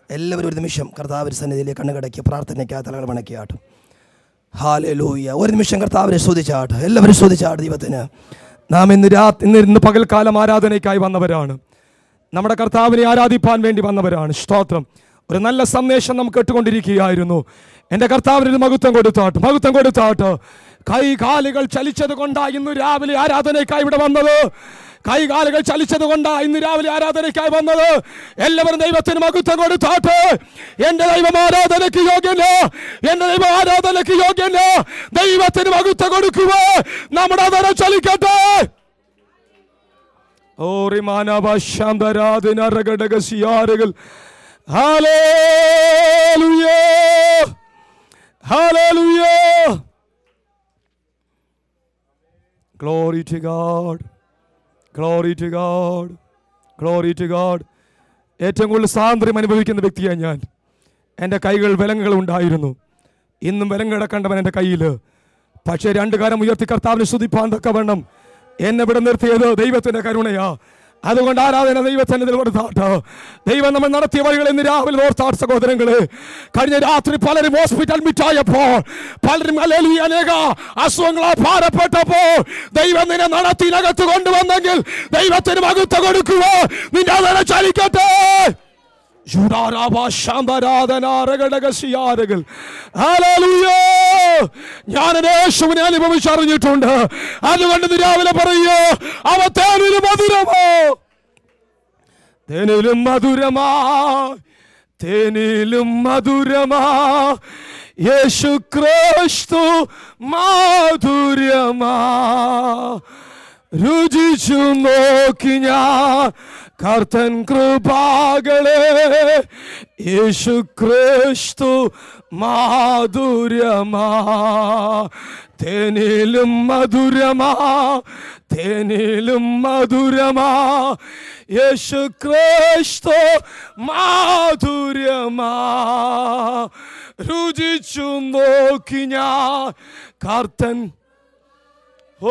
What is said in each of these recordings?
എല്ലാവരും ഒരു നിമിഷം കർത്താവിൻ്റെ സന്നിധിയിലേക്ക് കണ്ണുകടക്കി പ്രാർത്ഥനയ്ക്ക് തലകൾ മണക്കിയാട്ടും ഹാലെ ലൂയ ഒരു നിമിഷം കർത്താവിനെ സ്തുതിച്ചാട്ട് എല്ലാവരും സ്തുതിച്ചാട്ട് ദൈവത്തിന് നാം ഇന്ന് രാ ഇന്ന് ഇന്ന് പകൽക്കാലം ആരാധനയ്ക്കായി വന്നവരാണ് നമ്മുടെ കർത്താവിനെ ആരാധിപ്പാൻ വേണ്ടി വന്നവരാണ് സ്തോത്രം ഒരു നല്ല സന്ദേശം നമുക്ക് ഇട്ടുകൊണ്ടിരിക്കുകയായിരുന്നു എൻ്റെ കർത്താവിന് ഒരു മഹത്വം കൊടുത്താട്ട് മഹത്വം കൊടുത്താട്ട് കൈ കാലുകൾ ചലിച്ചത് കൊണ്ടാ ഇന്ന് രാവിലെ ആരാധനയ്ക്കായി ഇവിടെ വന്നത് കൈകാലുകൾ ചലിച്ചത് കൊണ്ടാ ഇന്ന് രാവിലെ ആരാധനയ്ക്കായി വന്നത് എല്ലാവരും ദൈവത്തിന് മഹത്വം കൊടുത്താട്ട് എന്റെ ദൈവം ആരാധനയ്ക്ക് യോഗ്യല്ല എന്റെ ദൈവം ആരാധനയ്ക്ക് യോഗ്യല്ല ദൈവത്തിന് മഹത്വം കൊടുക്കുക നമ്മുടെ ആദരം ചലിക്കട്ടെ ഓറിമാനവശാന്തരാതിനറകടകസിയാറുകൾ Hallelujah! Hallelujah! Glory to God. Glory to God. Glory to God. ഏറ്റവും കൂടുതൽ സ്വാതന്ത്ര്യം അനുഭവിക്കുന്ന വ്യക്തിയാണ് ഞാൻ എൻ്റെ കൈകൾ വിലങ്ങുകൾ ഉണ്ടായിരുന്നു ഇന്നും വിലങ്ങ് കിടക്കേണ്ടവൻ എൻ്റെ കയ്യിൽ പക്ഷേ രണ്ട് കാലം ഉയർത്തി കർത്താവിനെ സ്തുതിപ്പാൻ തക്കവണ്ണം എന്നെ ഇവിടെ നിർത്തിയത് ദൈവത്തിൻ്റെ കരുണയാ അതുകൊണ്ട് ആരാധന ദൈവത്തിന്റെ കൊടുത്താട്ട് ദൈവം നമ്മൾ നടത്തിയ വഴികൾ ഇന്ന് രാവിലെ ഓർത്താട്ട് സഹോദരങ്ങള് കഴിഞ്ഞ രാത്രി പലരും ഹോസ്പിറ്റൽ മിറ്റായപ്പോൾ പലരും അല്ലേലൂയ അനേക അസുഖങ്ങളാൽ ഭാരപ്പെട്ടപ്പോൾ ദൈവം നിന്നെ നടത്തിനകത്ത് കൊണ്ടുവന്നെങ്കിൽ ദൈവത്തിന് മകുത്ത കൊടുക്കുക നിന്റെ അതിനെ ചലിക്കട്ടെ ശുടാരാഭാശാന്തരാധനാരകടകശിയാരകൾ. ഹല്ലേലൂയ. ഞാൻ എൻ്റെ യേശുവിനെ അനുഭവിച്ചറിഞ്ഞിട്ടുണ്ട് അതുകൊണ്ട് ഇന്ന് രാവിലെ പറയൂ അവ തേനിലും മധുരമോ തേനിലും മധുരമാ തേനിലും മധുരമാ യേശു ക്രിസ്തു മാധുര്യമാ രുചിച്ചു നോക്കി ഞാൻ കർത്തൻ കൃപാകളെ യേശു ക്രിസ്തു മാധുര്യമാ തേനിലും മധുരമാ തേനിലും മധുരമാ യേശു ക്രിസ്തു മാധുര്യമാ രുചിച്ചു നോക്കി ഞാൻ കർത്തൻ ഓ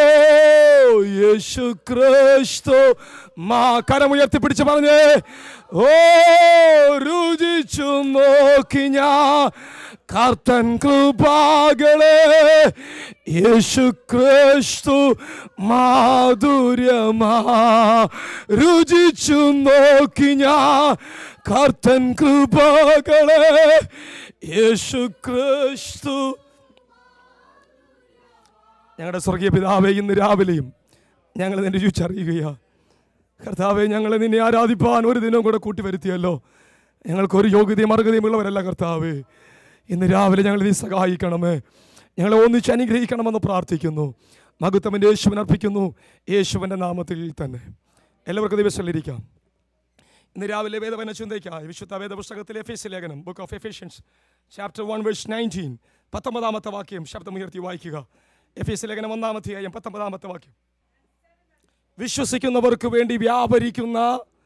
യേശു ക്രിസ്തു മാ കരമുയർത്തി പിടിച്ച് പറഞ്ഞേ ഓ രുചിച്ചു നോക്കി ഞാൻ കർത്തൻ കൃപാകളെ യേശു ക്രിസ്തു മാധുര്യമാ രുചിച്ചു നോക്കി ഞാൻ കർത്തൻ കൃപകളെ യേശു ക്രിസ്തു ഞങ്ങളുടെ സ്വർഗീയ പിതാവേ ഇന്ന് രാവിലെയും ഞങ്ങൾ നിന്നെ രുചിച്ചറിയുകയാ കർത്താവെ ഞങ്ങളെ നിന്നെ ആരാധിപ്പാൻ ഒരു ദിനം കൂടെ കൂട്ടി വരുത്തിയല്ലോ ഞങ്ങൾക്ക് ഒരു യോഗ്യതയും അർഹതയും ഉള്ളവരല്ല കർത്താവേ ഇന്ന് രാവിലെ ഞങ്ങൾ നീ സഹായിക്കണമേ ഞങ്ങളെ ഒന്നിച്ച് അനുഗ്രഹിക്കണമെന്ന് പ്രാർത്ഥിക്കുന്നു മകുത്തമ്മൻ്റെ യേശുവിനെ അർപ്പിക്കുന്നു യേശുവിൻ്റെ നാമത്തിൽ തന്നെ എല്ലാവർക്കും ദിവസങ്ങളിലിരിക്കാം ഇന്ന് രാവിലെ വേദവന ചിന്തയ്ക്കായി വിശുദ്ധ വേദപുസ്തകത്തിലെ എഫേസ് ലേഖനം book of Ephesians chapter one verse nineteen പത്തൊമ്പതാമത്തെ വാക്യം ശബ്ദമുയർത്തി വായിക്കുക എഫേസ് ലേഖനം ഒന്നാമധ്യായം പത്തൊമ്പതാമത്തെ വാക്യം വിശ്വസിക്കുന്നവർക്ക് വേണ്ടി വ്യാപരിക്കുന്ന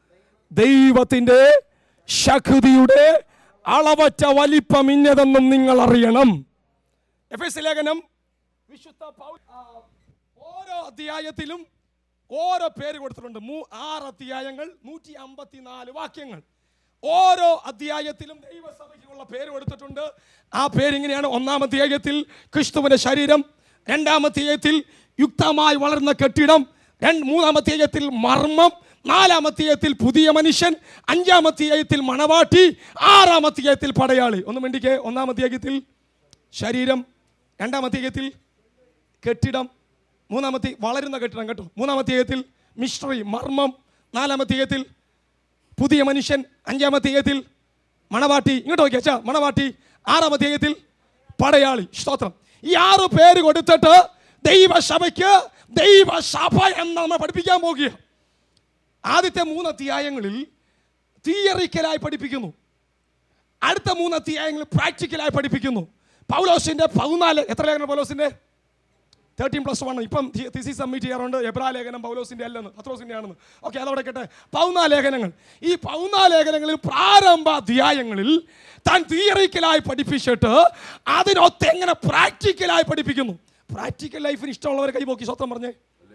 ദൈവത്തിൻ്റെ ശക്തിയുടെ അളവറ്റ വലിപ്പം ഇന്നതെന്നും നിങ്ങൾ അറിയണം എഫേസ് ലേഖനം വിശുദ്ധ പൗ- ആ, ഓരോ അധ്യായത്തിലും ഓരോ പേര് കൊടുത്തിട്ടുണ്ട് മൂ ആറ് അധ്യായങ്ങൾ നൂറ്റി അമ്പത്തിനാല് വാക്യങ്ങൾ ഓരോ അധ്യായത്തിലും ദൈവസഭയ്ക്കുള്ള പേര് കൊടുത്തിട്ടുണ്ട് ആ പേരിങ്ങനെയാണ് ഒന്നാം അധ്യായത്തിൽ ക്രിസ്തുവിന്റെ ശരീരം രണ്ടാം അധ്യായത്തിൽ യുക്തമായി വളർന്ന കെട്ടിടം രണ്ട് മൂന്നാം അധ്യായത്തിൽ മർമ്മം നാലാം അധ്യായത്തിൽ പുതിയ മനുഷ്യൻ അഞ്ചാം അധ്യായത്തിൽ മണവാട്ടി ആറാം അധ്യായത്തിൽ പടയാളി ഒന്ന് വേണ്ടിക്കേ ഒന്നാം അധ്യായത്തിൽ ശരീരം രണ്ടാം അധ്യായത്തിൽ കെട്ടിടം മൂന്നാമത്തെ വളരുന്ന കെട്ടിടം കേട്ടോ മൂന്നാമത്തെ അധ്യായത്തിൽ മിസ്റ്ററി മർമ്മം നാലാമത്തെ അധ്യായത്തിൽ പുതിയ മനുഷ്യൻ അഞ്ചാമത്തെ അധ്യായത്തിൽ മണവാട്ടി ഇങ്ങോട്ട് നോക്കിയാ അച്ഛാ മണവാട്ടി ആറാം അധ്യായത്തിൽ പടയാളി സ്തോത്രം ഈ ആറ് പേര് കൊടുത്തിട്ട് ദൈവസഭയ്ക്ക് ദൈവസഭ എന്ന് നമ്മൾ പഠിപ്പിക്കാൻ പോകുക ആദ്യത്തെ മൂന്ന് അധ്യായങ്ങളിൽ തിയറിക്കലായി പഠിപ്പിക്കുന്നു അടുത്ത മൂന്ന് അധ്യായങ്ങളിൽ പ്രാക്ടിക്കലായി പഠിപ്പിക്കുന്നു പൗലോസിന്റെ പതിനാല് എത്ര ലേഖനം പൗലോസിന്റെ തേർട്ടീൻ പ്ലസ് വൺ ഇപ്പം തിസി സബ്മിറ്റ് ചെയ്യാറുണ്ട് എബ്രാ ലേഖനം പൗലോസിന്റെ അല്ലെന്ന് പത്രോസിന്റെ ആണെന്ന് ഓക്കെ അതവിടെ കേട്ടെ പൗനാ ലേഖനങ്ങൾ ഈ പൗനാ ലേഖനങ്ങളിൽ പ്രാരംഭ അധ്യായങ്ങളിൽ താൻ തിയറിക്കലായി പഠിപ്പിച്ചിട്ട് അതിനൊത്ത് എങ്ങനെ പ്രാക്ടിക്കലായി പഠിപ്പിക്കുന്നു പ്രാക്ടിക്കൽ ലൈഫിന് ഇഷ്ടമുള്ളവരെ കൈപോക്കി സ്വത്തം പറഞ്ഞേ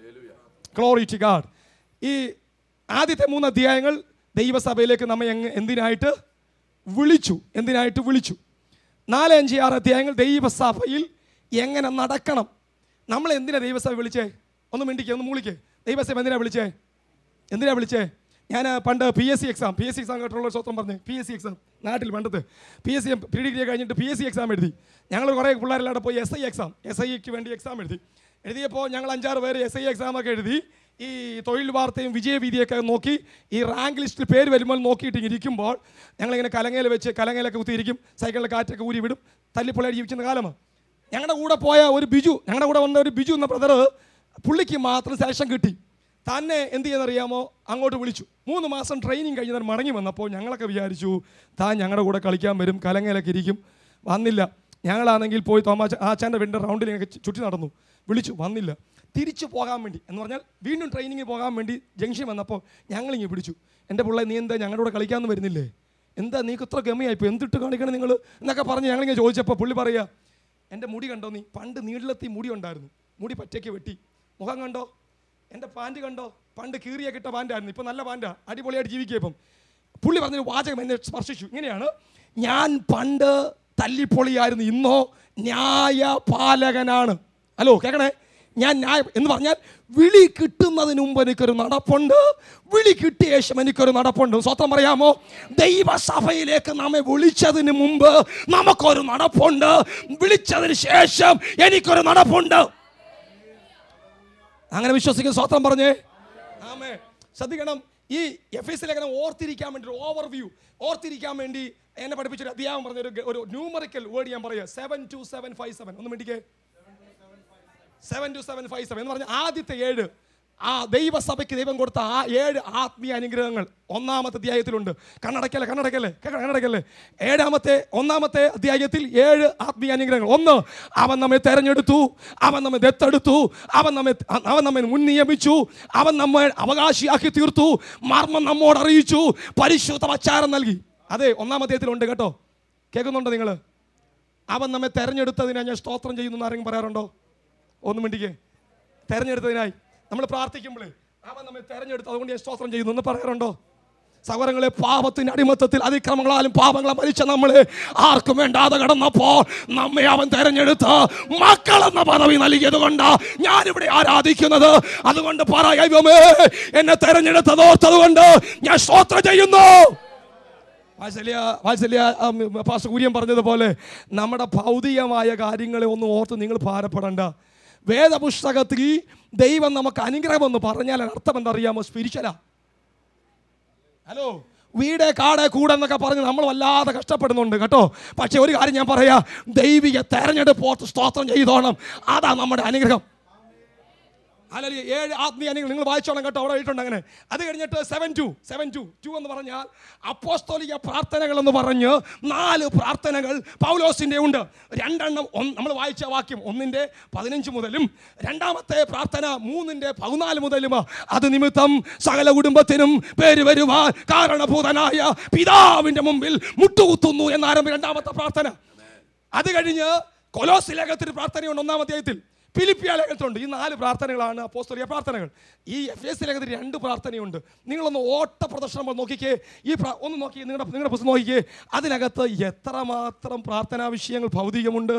ഗ്ലോറി ടു ഗാഡ് ഈ ആദ്യത്തെ മൂന്ന് അധ്യായങ്ങൾ ദൈവസഭയിലേക്ക് നമ്മെ എങ് എന്തിനായിട്ട് വിളിച്ചു എന്തിനായിട്ട് വിളിച്ചു നാല് അഞ്ച് ആറ് അധ്യായങ്ങൾ ദൈവസഭയിൽ എങ്ങനെ നടക്കണം നമ്മൾ എന്തിനാ ദൈവസഭ വിളിച്ചേ ഒന്ന് മിണ്ടിക്കേ ഒന്ന് മൂളിക്കേ ദൈവസഭ എന്തിനാ വിളിച്ചേ എന്തിനാ വിളിച്ചേ ഞാൻ പണ്ട് P S C exam P S C exam കേട്ടുള്ള ഒരു സ്വത്രം പറഞ്ഞു പി എസ് സി എക്സാം നാട്ടിൽ പണ്ടത്ത് P S C pre degree കഴിഞ്ഞിട്ട് പി എസ് സി എക്സാം എഴുതി ഞങ്ങൾ കുറേ പിള്ളേരെല്ലാം പോയി എസ് ഐ എക്സാം എസ് ഐക്ക് വേണ്ടി എക്സാം എഴുതി എഴുതിയപ്പോൾ ഞങ്ങൾ അഞ്ചാറ് പേര് എസ് ഐ എക്സാം ഒക്കെ എഴുതി ഈ തൊഴിൽ വാർത്തയും വിജയവീതിയൊക്കെ നോക്കി ഈ റാങ്ക് ലിസ്റ്റിൽ പേര് വരുമ്പോൾ നോക്കിയിട്ട് ഇങ്ങനെ ഇരിക്കുമ്പോൾ ഞങ്ങളിങ്ങനെ കലങ്ങയിൽ വെച്ച് കലങ്ങയിലൊക്കെ കുത്തിയിരിക്കും സൈക്കിളിൽ കാറ്റൊക്കെ ഊരി വിടും തല്ലിപ്പൊളിയായി ജീവിക്കുന്ന കാലമാണ് ഞങ്ങളുടെ കൂടെ പോയ ഒരു ബിജു ഞങ്ങളുടെ കൂടെ വന്ന ഒരു ബിജു എന്ന ബ്രദർ പുള്ളിക്ക് മാത്രം സെലക്ഷൻ കിട്ടി തന്നെ എന്ത് ചെയ്യുന്നറിയാമോ അങ്ങോട്ട് വിളിച്ചു മൂന്ന് മാസം ട്രെയിനിങ് കഴിഞ്ഞ് താൻ മടങ്ങി വന്നപ്പോൾ ഞങ്ങളൊക്കെ വിചാരിച്ചു താൻ ഞങ്ങളുടെ കൂടെ കളിക്കാൻ വരും കലങ്ങയിലൊക്കെ ഇരിക്കും വന്നില്ല ഞങ്ങളാണെങ്കിൽ പോയി തോമാച്ച ആച്ചാൻ്റെ വീടിൻ്റെ റൗണ്ടിൽ ഇങ്ങനെ ചു- ചുറ്റി നടന്നു വിളിച്ചു വന്നില്ല തിരിച്ചു പോകാൻ വേണ്ടി എന്ന് പറഞ്ഞാൽ വീണ്ടും ട്രെയിനിങ്ങിന് പോകാൻ വേണ്ടി ജംഗ്ഷൻ വന്നപ്പോൾ ഞങ്ങളിങ്ങനെ പിടിച്ചു എൻ്റെ പിള്ളേ നീ എന്താ ഞങ്ങളുടെ കൂടെ കളിക്കാമെന്ന് വരുന്നില്ലേ എന്താ നീക്ക് ഇത്ര ഗമയായിപ്പോൾ എന്തിട്ട് കാണിക്കണം നിങ്ങൾ എന്നൊക്കെ പറഞ്ഞ് ഞങ്ങളിങ്ങനെ ചോദിച്ചപ്പോൾ പുള്ളി പറയുക എൻ്റെ മുടി കണ്ടോ നീ പണ്ട് നീളത്തി മുടി ഉണ്ടായിരുന്നു മുടി പറ്റയ്ക്ക് വെട്ടി മുഖം കണ്ടോ എൻ്റെ പാൻറ് കണ്ടോ പണ്ട് കീറിയ കിട്ട പാൻറ്റായിരുന്നു ഇപ്പം നല്ല പാൻറ്റാ അടിപൊളിയായിട്ട് ജീവിക്കുക ഇപ്പം പുള്ളി പറഞ്ഞൊരു വാചകം എന്നെ സ്പർശിച്ചു ഇങ്ങനെയാണ് ഞാൻ പണ്ട് തല്ലിപ്പൊളിയായിരുന്നു ഇന്നോ ന്യായ പാലകനാണ് ഹലോ കേൾക്കണേ ഞാൻ ന്യായ എന്ന് പറഞ്ഞാൽ വിളി കിട്ടുന്നതിന് മുമ്പ് എനിക്കൊരു നടപ്പുണ്ട് വിളി കിട്ടിയ ശേഷം എനിക്കൊരു നടപ്പുണ്ട് സ്വത്തം പറയാമോ ദൈവസഭയിലേക്ക് നമ്മെ വിളിച്ചതിന് മുമ്പ് നമുക്കൊരു നടപ്പുണ്ട് വിളിച്ചതിന് ശേഷം എനിക്കൊരു നടപ്പുണ്ട് അങ്ങനെ വിശ്വസിക്കുന്ന സ്വത്രം പറഞ്ഞേ ആമേ ശ്രദ്ധിക്കണം ഈ എഫ് എസ് ലേഖനം ഓർത്തിരിക്കാൻ വേണ്ടി ഒരു ഓവർ വ്യൂ ഓർത്തിരിക്കാൻ വേണ്ടി എന്നെ പഠിപ്പിച്ചൊരു അധ്യായം പറഞ്ഞ ഒരു ഒരു ന്യൂമറിക്കൽ വേർഡ് ഞാൻ പറയുക seven two seven five seven ഒന്ന് മിണ്ടിക്കേ seven two seven five seven എന്ന് പറഞ്ഞ ആദ്യത്തെ ഏഴ് ആ ദൈവസഭയ്ക്ക് ദൈവം കൊടുത്ത ആ ഏഴ് ആത്മീയ അനുഗ്രഹങ്ങൾ ഒന്നാമത്തെ അധ്യായത്തിലുണ്ട് കണ്ണടക്കല്ലേ കണ്ണടക്കല്ലേ കേൾക്കണം, കണ്ണടക്കല്ലേ ഏഴാമത്തെ ഒന്നാമത്തെ അധ്യായത്തിൽ ഏഴ് ആത്മീയ അനുഗ്രഹങ്ങൾ ഒന്ന് അവൻ നമ്മെ തെരഞ്ഞെടുത്തു അവൻ നമ്മെ ദത്തെടുത്തു അവൻ നമ്മെ അവൻ നമ്മെ മുൻ നിയമിച്ചു അവൻ നമ്മെ അവകാശിയാക്കി തീർത്തു മർമ്മം നമ്മോട് അറിയിച്ചു പരിശുദ്ധ വച്ചാരം നൽകി അതെ ഒന്നാം അധ്യായത്തിലുണ്ട് കേട്ടോ കേൾക്കുന്നുണ്ടോ നിങ്ങൾ അവൻ നമ്മെ തെരഞ്ഞെടുത്തതിനായി ഞാൻ സ്തോത്രം ചെയ്യുന്നു എന്ന് ആരെങ്കിലും പറയാറുണ്ടോ ഒന്ന് മിണ്ടിക്കേ തെരഞ്ഞെടുത്തതിനായി നമ്മൾ പ്രാർത്ഥിക്കുമ്പോഴേ അവൻ നമ്മെ തെരഞ്ഞെടുത്തു അതുകൊണ്ട് ഞാൻ സ്തോത്രം ചെയ്യുന്നു എന്ന് പറയാറുണ്ടോ സഹോദരങ്ങളെ പാപത്തിന്റെ അടിമത്തത്തിൽ അതിക്രമങ്ങളാലും പാപങ്ങളെ മരിച്ച നമ്മളെ ആർക്കും വേണ്ടാതെ കടന്നപ്പോൾ നമ്മെ അവൻ തെരഞ്ഞെടുത്ത് മക്കൾ എന്ന പദവി നൽകിയത് കൊണ്ട് ഞാനിവിടെ ആരാധിക്കുന്നത് അതുകൊണ്ട് പറയവമേ എന്നെ തെരഞ്ഞെടുത്തത് ഓർത്തത് കൊണ്ട് ഞാൻ സ്തോത്രം ചെയ്യുന്നു വാത്സല്യ വാത്സല്യ ആം, പാസ്റ്റർ കുര്യൻ പറഞ്ഞതുപോലെ നമ്മുടെ ഭൗതികമായ കാര്യങ്ങളെ ഒന്നും ഓർത്ത് നിങ്ങൾ ഭാരപ്പെടണ്ട വേദപുസ്തകത്തിൽ ദൈവം നമുക്ക് അനുഗ്രഹമെന്ന് പറഞ്ഞാൽ അർത്ഥം എന്തറിയാമോ സ്പിരിച്വലാ ഹലോ വീട് കാട് കൂടെന്നൊക്കെ പറഞ്ഞ് നമ്മൾ വല്ലാതെ കഷ്ടപ്പെടുന്നുണ്ട് കേട്ടോ പക്ഷെ ഒരു കാര്യം ഞാൻ പറയാ ദൈവിക തെരഞ്ഞെടുപ്പ് ഓർത്ത് സ്തോത്രം ചെയ്തോണം അതാ നമ്മുടെ അനുഗ്രഹം അല്ലെങ്കിൽ ഏഴ് ആത്മീയ അനുഗ്രഹം നിങ്ങൾ വായിച്ചോണം കേട്ടോ അവിടെ എഴുതിയിട്ടുണ്ട് അങ്ങനെ അത് കഴിഞ്ഞിട്ട് seven two seven two two എന്ന് പറഞ്ഞാൽ അപ്പോസ്തോലിക പ്രാർത്ഥനകൾ എന്ന് പറഞ്ഞ് നാല് പ്രാർത്ഥനകൾ പൗലോസിൻ്റെ ഉണ്ട് രണ്ടെണ്ണം ഒന്ന് നമ്മൾ വായിച്ച വാക്യം ഒന്നിൻ്റെ പതിനഞ്ച് മുതലും രണ്ടാമത്തെ പ്രാർത്ഥന മൂന്നിൻ്റെ പതിനാല് മുതലും അത് നിമിത്തം സകല കുടുംബത്തിനും പേര് വരുവാൻ കാരണഭൂതനായ പിതാവിൻ്റെ മുമ്പിൽ മുട്ടുകുത്തുന്നു എന്നാരംഭം രണ്ടാമത്തെ പ്രാർത്ഥന അത് കഴിഞ്ഞ് കൊലോസ് ലേഖത്തിൽ പ്രാർത്ഥനയുണ്ട് ഒന്നാം അധ്യായത്തിൽ ഫിലിപ്പിയ ലേഖനത്തിലുണ്ട് ഈ നാല് പ്രാർത്ഥനകളാണ് അപ്പോസ്തലിയ പ്രാർത്ഥനകൾ ഈ എഫ് എസ് ലേഖനത്തിൽ രണ്ട് പ്രാർത്ഥനയുണ്ട് നിങ്ങളൊന്ന് ഓട്ട പ്രദർശനം പോലെ നോക്കിക്കേ ഈ പ്രാ- ഒന്ന് നോക്കി നിങ്ങളുടെ നിങ്ങളുടെ പുസ്തകം നോക്കിക്കേ അതിനകത്ത് എത്രമാത്രം പ്രാർത്ഥനാ വിഷയങ്ങൾ ഭൗതികമുണ്ട്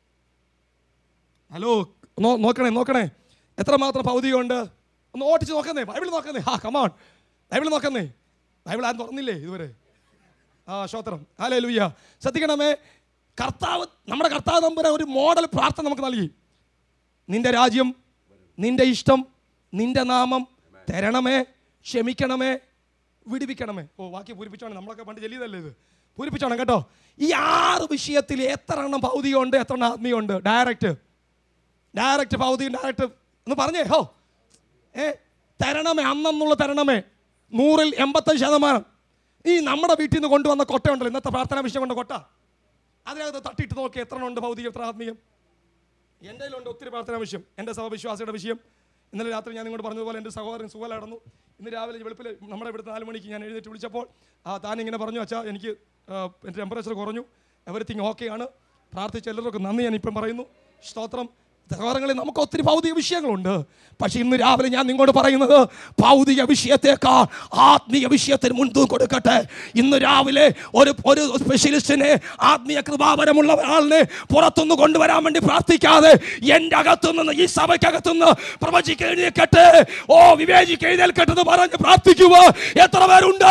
ഹലോ നോ- നോക്കണേ നോക്കണേ എത്രമാത്രം ഭൗതികമുണ്ട് ഒന്ന് ഓട്ടിച്ച് നോക്കുന്നേ ബൈബിൾ നോക്കുന്നേ ഹാ കമാൺ ബൈബിൾ നോക്കുന്നേ ബൈബിൾ ആരും തുറന്നില്ലേ ഇതുവരെ ആ ശ്രോത്രം ഹാലേ ലൂയ്യ ശ്രദ്ധിക്കണമേ കർത്താവ് നമ്മുടെ കർത്താവ് നമ്പുരാൻ ഒരു മോഡൽ പ്രാർത്ഥന നമുക്ക് നൽകി നിന്റെ രാജ്യം നിന്റെ ഇഷ്ടം നിന്റെ നാമം തരണമേ ക്ഷമിക്കണമേ വിടിപ്പിക്കണമേ ഓ ബാക്കി പൂരിപ്പിച്ചോണം നമ്മളൊക്കെ പണ്ട് ചെല്ലിയതല്ലേ ഇത് പൂരിപ്പിച്ചോണം കേട്ടോ ഈ ആറ് വിഷയത്തിൽ എത്ര എണ്ണം ഭൗതികമുണ്ട് എത്ര എണ്ണം ആത്മീയമുണ്ട് ഡയറക്റ്റ് ഡയറക്റ്റ് ഭൗതികം ഡയറക്റ്റ് ഒന്ന് പറഞ്ഞേ ഹോ ഏ തരണമേ അന്നെന്നുള്ള തരണമേ നൂറിൽ എൺപത്തഞ്ച് ശതമാനം ഈ നമ്മുടെ വീട്ടിൽ നിന്ന് കൊണ്ടുവന്ന കൊട്ടയുണ്ടല്ലോ ഇന്നത്തെ പ്രാർത്ഥനാ വിഷയം കൊണ്ട് കൊട്ട അതിനകത്ത് തട്ടിയിട്ട് നോക്കി എത്ര എണ്ണം ഉണ്ട് ഭൗതികം എത്ര ആത്മീയം എൻ്റെ കയ്യിലുണ്ട് ഒത്തിരി പ്രാർത്ഥനാ വിഷയം എൻ്റെ സഹവിശ്വാസിയുടെ വിഷയം ഇന്നലെ രാത്രി ഞാൻ നിങ്ങളോട് പറഞ്ഞതുപോലെ എൻ്റെ സഹോദരൻ സുഖല നടന്നു ഇന്ന് രാവിലെ വെളുപ്പിൽ നമ്മുടെ ഇവിടുത്തെ നാല് മണിക്ക് ഞാൻ എഴുന്നേറ്റ് വിളിച്ചപ്പോൾ ആ താൻ ഇങ്ങനെ പറഞ്ഞു അച്ഛാ എനിക്ക് ആ, എൻ്റെ ടെമ്പറേച്ചർ കുറഞ്ഞു എവറിത്തിങ് ഓക്കെ ആണ് പ്രാർത്ഥിച്ച എല്ലാവർക്കും നന്ദി ഞാൻ ഇപ്പം പറയുന്നു സ്തോത്രം സഹോദരങ്ങളിൽ നമുക്ക് ഒത്തിരി ഭൗതിക വിഷയങ്ങളുണ്ട് പക്ഷെ ഇന്ന് രാവിലെ ഞാൻ നിങ്ങളോട് പറയുന്നത് ഭൗതിക വിഷയത്തേക്കാൾ ആത്മീയ വിഷയത്തിന് മുൻതൂക്കം കൊടുക്കട്ടെ ഇന്ന് രാവിലെ ഒരു ഒരു സ്പെഷ്യലിസ്റ്റിനെ ആത്മീയ കൃപാപരമുള്ള ഒരാളിനെ പുറത്തുനിന്ന് കൊണ്ടുവരാൻ വേണ്ടി പ്രാർത്ഥിക്കാതെ എൻ്റെ അകത്തുനിന്ന് ഈ സഭയ്ക്കകത്തുനിന്ന് പ്രവചിക്ക് എഴുന്നേൽക്കട്ടെ ഓ വിവേചിക്ക് എഴുന്നേൽക്കട്ടെ എന്ന് പറഞ്ഞ് പ്രാർത്ഥിക്കുക എത്ര പേരുണ്ട്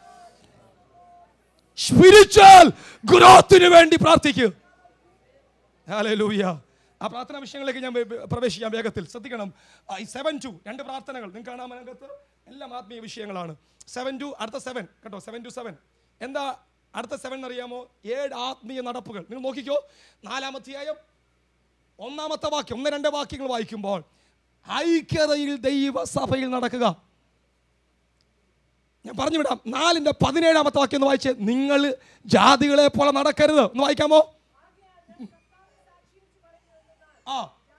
സ്പിരിച്വൽ ഗ്രോത്തിന് വേണ്ടി പ്രാർത്ഥിക്കൂ ഹല്ലേലൂയ ആ പ്രാർത്ഥനാ വിഷയങ്ങളിലേക്ക് ഞാൻ വേ- വേ- പ്രവേശിക്കാം വേഗത്തിൽ ശ്രദ്ധിക്കണം ആ, ഈ സെവൻ ടു രണ്ട് പ്രാർത്ഥനകൾ നിങ്ങൾക്ക് കാണാൻ അതിനകത്ത് എല്ലാം ആത്മീയ വിഷയങ്ങളാണ് സെവൻ ടു അടുത്ത സെവൻ കേട്ടോ സെവൻ ടു സെവൻ എന്താ അടുത്ത സെവൻ അറിയാമോ ഏഴ് ആത്മീയ നടപ്പുകൾ നിങ്ങൾ നോക്കിക്കോ നാലാമധ്യായം ഒന്നാമത്തെ വാക്യം ഒന്ന് രണ്ട് വാക്യങ്ങൾ വായിക്കുമ്പോൾ ഐക്യതയിൽ ദൈവസഭയിൽ നടക്കുക ഞാൻ പറഞ്ഞു വിടാം നാലിന്റെ പതിനേഴാമത്തെ വാക്യം ഒന്ന് വായിച്ചേ നിങ്ങൾ ജാതികളെ പോലെ നടക്കരുത് ഒന്ന് വായിക്കാമോ ആ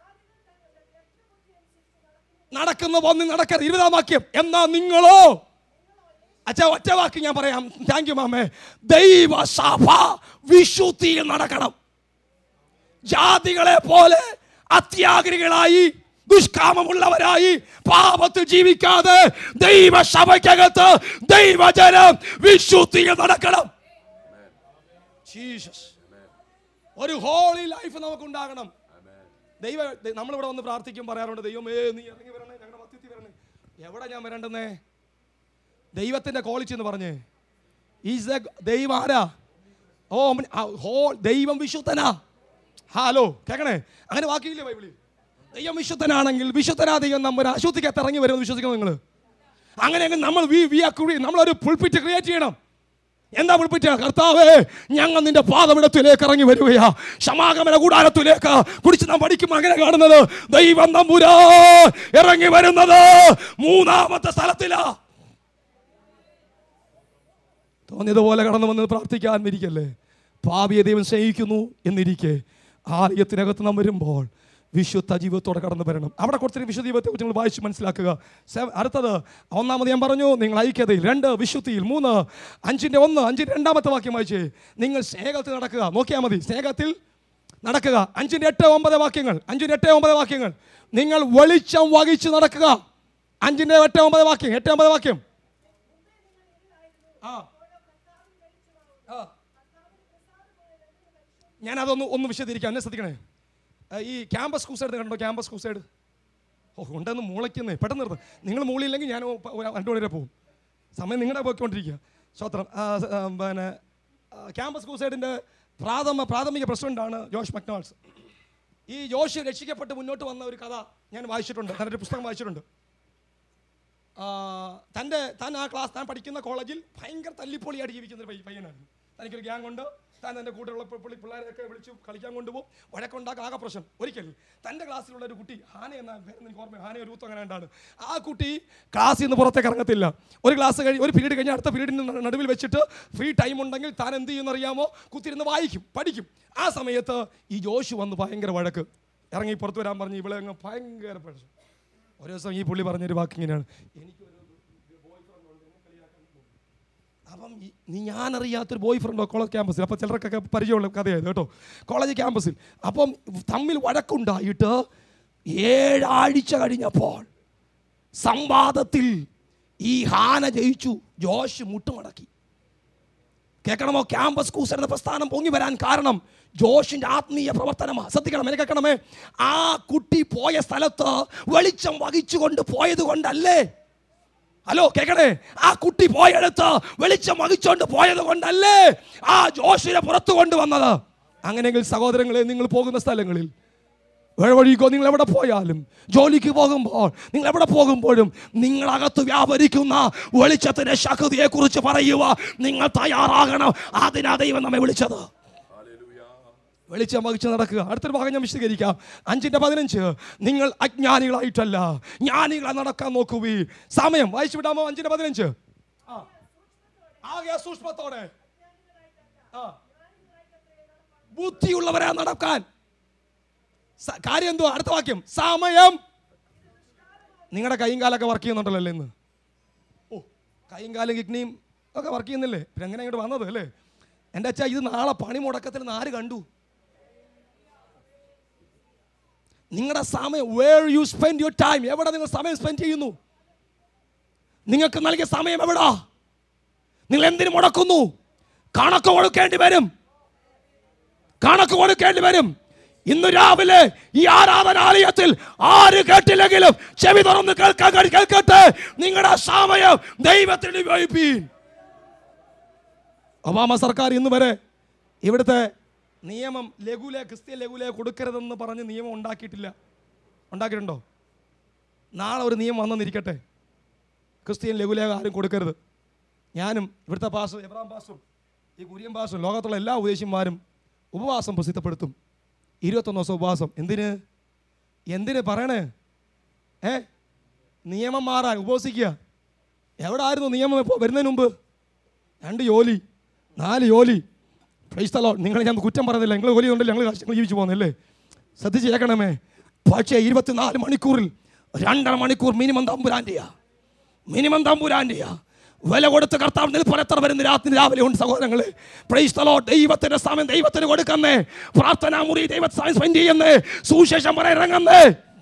നടക്കുന്ന പോന്നി നടക്കരുത് ഇരുപതാം വാക്യം എന്നാ നിങ്ങളോ അച്ഛാ ഒറ്റ വാക്ക് ഞാൻ പറയാം താങ്ക് യു മാമേ ദൈവസഭ വിശുദ്ധിയിൽ നടക്കണം ജാതികളെ പോലെ അത്യാഗ്രഹികളായി ദുഷ്കാമമുള്ളവരായി പാപത്തിൽ ജീവിക്കാതെ ദൈവസഭയ്ക്കകത്ത് ദൈവജനം വിശുദ്ധിയിൽ നടക്കണം ജീസസ് ഒരു ഹോളി ലൈഫ് നമുക്ക് ഉണ്ടാകണം ദൈവ ദൈ- നമ്മളിവിടെ വന്ന് പ്രാർത്ഥിക്കും പറയാറുണ്ട് ദൈവമേ നീ ഇറങ്ങി വരണേ ഞങ്ങളുടെ മധ്യത്തിൽ വരണേ എവിടെ ഞാൻ വരണ്ടെന്നേ ദൈവത്തിന്റെ ക്വാളിറ്റി എന്ന് പറഞ്ഞേ ഈസ് എ ദൈവം ആരാ ഓ അവൻ- ആ, ഹോ ദൈവം വിശുദ്ധനാ ഹലോ കേക്കണേ അങ്ങനെ വാക്കിയില്ലേ ബൈബിളിൽ ദൈവം വിശുദ്ധനാണെങ്കിൽ വിശുദ്ധനാ ദൈവം നമ്മൾ അശുദ്ധിക്കകത്ത് ഇറങ്ങി വരുമെന്ന് വിശ്വസിക്കണം നിങ്ങൾ അങ്ങനെയെങ്കിൽ നമ്മൾ വി വി ആ കുഴി നമ്മളൊരു പുൾപ്പിറ്റ് ക്രിയേറ്റ് ചെയ്യണം എന്താ പുൾപ്പിറ്റ് കർത്താവേ ഞങ്ങൾ നിന്റെ പാതവിടത്തിലേക്ക് ഇറങ്ങി വരികയാ സമാഗമന കൂടാരത്തിലേക്ക് കുടിച്ച് നാം പഠിക്കുമ്പോൾ അങ്ങനെ കാണുന്നത് ദൈവം നമ്പുരാ ഇറങ്ങി വരുന്നത് മൂന്നാമത്തെ സ്ഥലത്തിലാ തോന്നിയതുപോലെ കടന്നു വന്ന് പ്രാർത്ഥിക്കാൻ ഇരിക്കല്ലേ പാപിയെ ദൈവം സ്നേഹിക്കുന്നു എന്നിരിക്കെ ആലയത്തിനകത്ത് നാം വരുമ്പോൾ വിശുദ്ധ ജീവിതത്തോടെ കടന്നു വരണം അവിടെ കുറച്ചൊരു വിശുദ്ധ ജീവിതത്തെ കുറിച്ച് നിങ്ങൾ വായിച്ച് മനസ്സിലാക്കുക സെ- അടുത്തത് ഒന്നാമത് ഞാൻ പറഞ്ഞു നിങ്ങൾ ഐക്യതയിൽ രണ്ട് വിശുദ്ധിയിൽ മൂന്ന് അഞ്ചിൻ്റെ ഒന്ന് അഞ്ചിൻ്റെ രണ്ടാമത്തെ വാക്യം വായിച്ചേ നിങ്ങൾ സ്നേഹത്തിൽ നടക്കുക നോക്കിയാൽ മതി സ്നേഹത്തിൽ നടക്കുക അഞ്ചിൻ്റെ എട്ട് ഒമ്പത് വാക്യങ്ങൾ അഞ്ചിൻ്റെ എട്ട് ഒമ്പത് വാക്യങ്ങൾ നിങ്ങൾ വെളിച്ചം വഹിച്ച് നടക്കുക അഞ്ചിൻ്റെ എട്ട് ഒമ്പത് വാക്യം എട്ട് ഒമ്പത് വാക്യം ആ ആ. ഞാൻ അതൊന്ന് ഒന്ന് വിശദീകരിക്കാം എന്നെ ശ്രദ്ധിക്കണേ ആ, ഈ ക്യാമ്പസ് ക്രൂസൈഡ് കണ്ടോ ക്യാമ്പസ് ക്രൂസൈഡ് ഓ ഉണ്ടെന്ന് മൂളയ്ക്കുന്നേ പെട്ടെന്ന് നിർത്ത് നിങ്ങൾ മൂളിയില്ലെങ്കിൽ ഞാൻ ഒ- ഒരു രണ്ടു മണി വരെ പോകും സമയം നിങ്ങളുടെ പോയിക്കൊണ്ടിരിക്കുക സ്വത്രം ആ, സ- ആ, പിന്നെ ആ, ക്യാമ്പസ് ക്രൂസൈഡിൻ്റെ പ്രാഥമ പ്രാഥമിക പ്രസിഡന്റാണ് ജോഷ് മക്ഡോണൾസ് ഈ ജോഷ് രക്ഷിക്കപ്പെട്ട് മുന്നോട്ട് വന്ന ഒരു കഥ ഞാൻ വായിച്ചിട്ടുണ്ട് തൻ്റെ ഒരു പുസ്തകം വായിച്ചിട്ടുണ്ട് ആ, തൻ്റെ താൻ ആ ക്ലാസ് താൻ പഠിക്കുന്ന കോളേജിൽ ഭയങ്കര തല്ലിപ്പൊളിയായിട്ട് ജീവിക്കുന്ന ഒരു പയ്യ- പയ്യനാണ് തനിക്കൊരു ഗ്യാങ് ഉണ്ട് താൻ തൻ്റെ കൂടെയുള്ള പി- പിള്ളി- പിള്ളേരെയൊക്കെ വിളിച്ച് കളിക്കാൻ കൊണ്ടുപോകും വഴക്കുണ്ടാക്കുക ആകെ പ്രശ്നം ഒരിക്കൽ തൻ്റെ ക്ലാസ്സിലുള്ള ഒരു കുട്ടി ഹാന എന്ന പേര് എനിക്ക് ഓർമ്മ ഹാന ഒരു ഊത്തം അങ്ങനെ ഉണ്ടാണ് ആ കുട്ടി ക്ലാസ്സിൽ നിന്ന് പുറത്തേക്ക് ഇറങ്ങത്തില്ല ഒരു ക്ലാസ് കഴിഞ്ഞ് ഒരു പീരീഡ് കഴിഞ്ഞ് അടുത്ത പീരീഡിന് നടുവിൽ വെച്ചിട്ട് ഫ്രീ ടൈം ഉണ്ടെങ്കിൽ താൻ എന്ത് ചെയ്യുമെന്ന് അറിയാമോ കുത്തിരുന്ന് വായിക്കും പഠിക്കും ആ സമയത്ത് ഈ ജോഷു വന്ന് ഭയങ്കര വഴക്ക് ഇറങ്ങി പുറത്ത് വരാൻ പറഞ്ഞ് ഇവിടെ അങ്ങ് ഭയങ്കര പ്രശ്നം ഒരു ദിവസം ഈ പുള്ളി പറഞ്ഞൊരു വാക്ക് ഇങ്ങനെയാണ് എനിക്കൊരു boyfriend ഉണ്ട്, എന്നെ കളിയാക്കാൻ പോകും. അപ്പം ഈ- നീ ഞാനറിയാത്തൊരു ബോയ് ഫ്രണ്ടോ കോളേജ് ക്യാമ്പസിൽ അപ്പോൾ ചിലർക്കൊക്കെ പരിചയമുള്ള കഥയായത് കേട്ടോ കോളേജ് ക്യാമ്പസിൽ അപ്പം തമ്മിൽ വഴക്കുണ്ടായിട്ട് ഏഴാഴ്ച കഴിഞ്ഞപ്പോൾ സംവാദത്തിൽ ഈ ഹാന ജയിച്ചു ജോഷ് മുട്ടുമടക്കി കേൾക്കണമോ ക്യാമ്പസ് കൂസർ എന്ന പ്രസ്ഥാനം പൊങ്ങി വരാൻ കാരണം ജോഷിന്റെ ആത്മീയ പ്രവർത്തനമാണ് ശ്രദ്ധിക്കണം എന്നെ കേൾക്കണമേ ആ കുട്ടി പോയ സ്ഥലത്ത് വെളിച്ചം വഹിച്ചുകൊണ്ട് പോയത് കൊണ്ടല്ലേ ഹലോ കേക്കണേ ആ കുട്ടി പോയടുത്ത് വെളിച്ചം വഹിച്ചുകൊണ്ട് പോയത് കൊണ്ടല്ലേ ആ ജോഷിനെ പുറത്തു കൊണ്ടുവന്നത് അങ്ങനെയെങ്കിൽ സഹോദരങ്ങളെ നിങ്ങൾ പോകുന്ന സ്ഥലങ്ങളിൽ വഴിക്കോ നിങ്ങൾ എവിടെ പോയാലും ജോലിക്ക് പോകുമ്പോൾ നിങ്ങൾ എവിടെ പോകുമ്പോഴും നിങ്ങളകത്ത് വ്യാപരിക്കുന്ന വെളിച്ചത്തിന്റെ ശക്തിയെ കുറിച്ച് പറയുക നിങ്ങൾ തയ്യാറാകണം അതിനാ ദൈവം നമ്മെ വിളിച്ചത് വെളിച്ചം വഹിച്ച് നടക്കുക അടുത്തൊരു ഭാഗം ഞാൻ വിശദീകരിക്കാം അഞ്ചിന്റെ പതിനഞ്ച് നിങ്ങൾ അജ്ഞാനികളായിട്ടല്ല ജ്ഞാനികളെ നടക്കാൻ നോക്കുവി സമയം വായിച്ചു വിടാമോ അഞ്ചിന്റെ പതിനഞ്ച് ആ ആകെ സൂക്ഷ്മത്തോടെ ആ ബുദ്ധിയുള്ളവരെ നടക്കാൻ സ- കാര്യം എന്തുവാ അടുത്ത വാക്യം സമയം നിങ്ങളുടെ കൈയും കാലൊക്കെ വർക്ക് ചെയ്യുന്നുണ്ടല്ലോ അല്ലേ ഇന്ന് ഓ കൈയും കാലും കിഡ്നിയും ഒക്കെ വർക്ക് ചെയ്യുന്നില്ലേ പിന്നെ എങ്ങനെ ഇങ്ങോട്ട് വന്നത് അല്ലേ എൻ്റെ അച്ഛാ ഇത് നാളെ പണി മുടക്കത്തിൽ നിന്ന് ആര് കണ്ടു നിങ്ങളുടെ സമയം where you spend your time എവിടെ നിങ്ങൾ സമയം സ്പെൻഡ് ചെയ്യുന്നു നിങ്ങൾക്ക് നൽകിയ സമയം എവിടാ നിങ്ങൾ എന്തിനു മുടക്കുന്നു കണക്ക് കൊടുക്കേണ്ടി വരും കണക്ക് കൊടുക്കേണ്ടി വരും ഇന്ന് രാവിലെ ഈ ആരാധനാലയത്തിൽ ആര് കേട്ടില്ലെങ്കിലും ചെവി തുറന്ന് കേൾക്കാൻ കഴി- കേൾക്കട്ടെ നിങ്ങളുടെ സമയം ദൈവത്തിന് ഉപയോഗിപ്പീൻ ഒബാമ സർക്കാർ ഇന്ന് വരെ ഇവിടുത്തെ നിയമം ലഘുലെ ക്രിസ്ത്യൻ ലഘുലെ കൊടുക്കരുതെന്ന് പറഞ്ഞ് നിയമം ഉണ്ടാക്കിയിട്ടില്ല ഉണ്ടാക്കിയിട്ടുണ്ടോ നാളെ ഒരു നിയമം വന്നെന്നിരിക്കട്ടെ ക്രിസ്ത്യൻ ലഘുലേഖ ആരും കൊടുക്കരുത് ഞാനും ഇവിടുത്തെ പാസും എബ്രാം പാസും ഈ കുര്യൻ പാസും ലോകത്തുള്ള എല്ലാ ഉപദേശിമാരും ഉപവാസം പ്രസിദ്ധപ്പെടുത്തും ഇരുപത്തൊന്ന് ദിവസം ഉപവാസം എന്തിന് എന്തിന് പറയണേ ഏ നിയമം മാറാൻ ഉപവസിക്കുക എവിടെ ആയിരുന്നു നിയമം ഇപ്പോൾ വരുന്നതിന് മുമ്പ് രണ്ട് ജോലി നാല് ജോലി പ്രൈസ്തലോ നിങ്ങൾ ഞാൻ കുറ്റം പറയുന്നില്ല നിങ്ങൾ ജോലി ഉണ്ടല്ലോ ഞങ്ങൾ ഞങ്ങൾ ജീവിച്ചു പോകുന്നല്ലേ ശ്രദ്ധിച്ച് കേൾക്കണമേ പക്ഷേ ഇരുപത്തിനാല് മണിക്കൂറിൽ രണ്ടര മണിക്കൂർ മിനിമം തമ്പുരാൻ്റെയാ മിനിമം തമ്പുരാൻ്റെയാ വില കൊടുത്ത് കർത്താവ് നിൽപ്പോൾ എത്ര വരുന്ന രാത്രി രാവിലെ ഉണ്ട് സഹോദരങ്ങളെ പ്രൈസ്തലോ ദൈവത്തിന്റെ സമയം ദൈവത്തിന് കൊടുക്കുന്നേ പ്രാർത്ഥനാ മുറി ദൈവത്തെ സമയം സ്പെൻഡ് ചെയ്യുന്നേ സുവിശേഷം പറയാൻ ഇറങ്ങുന്നേ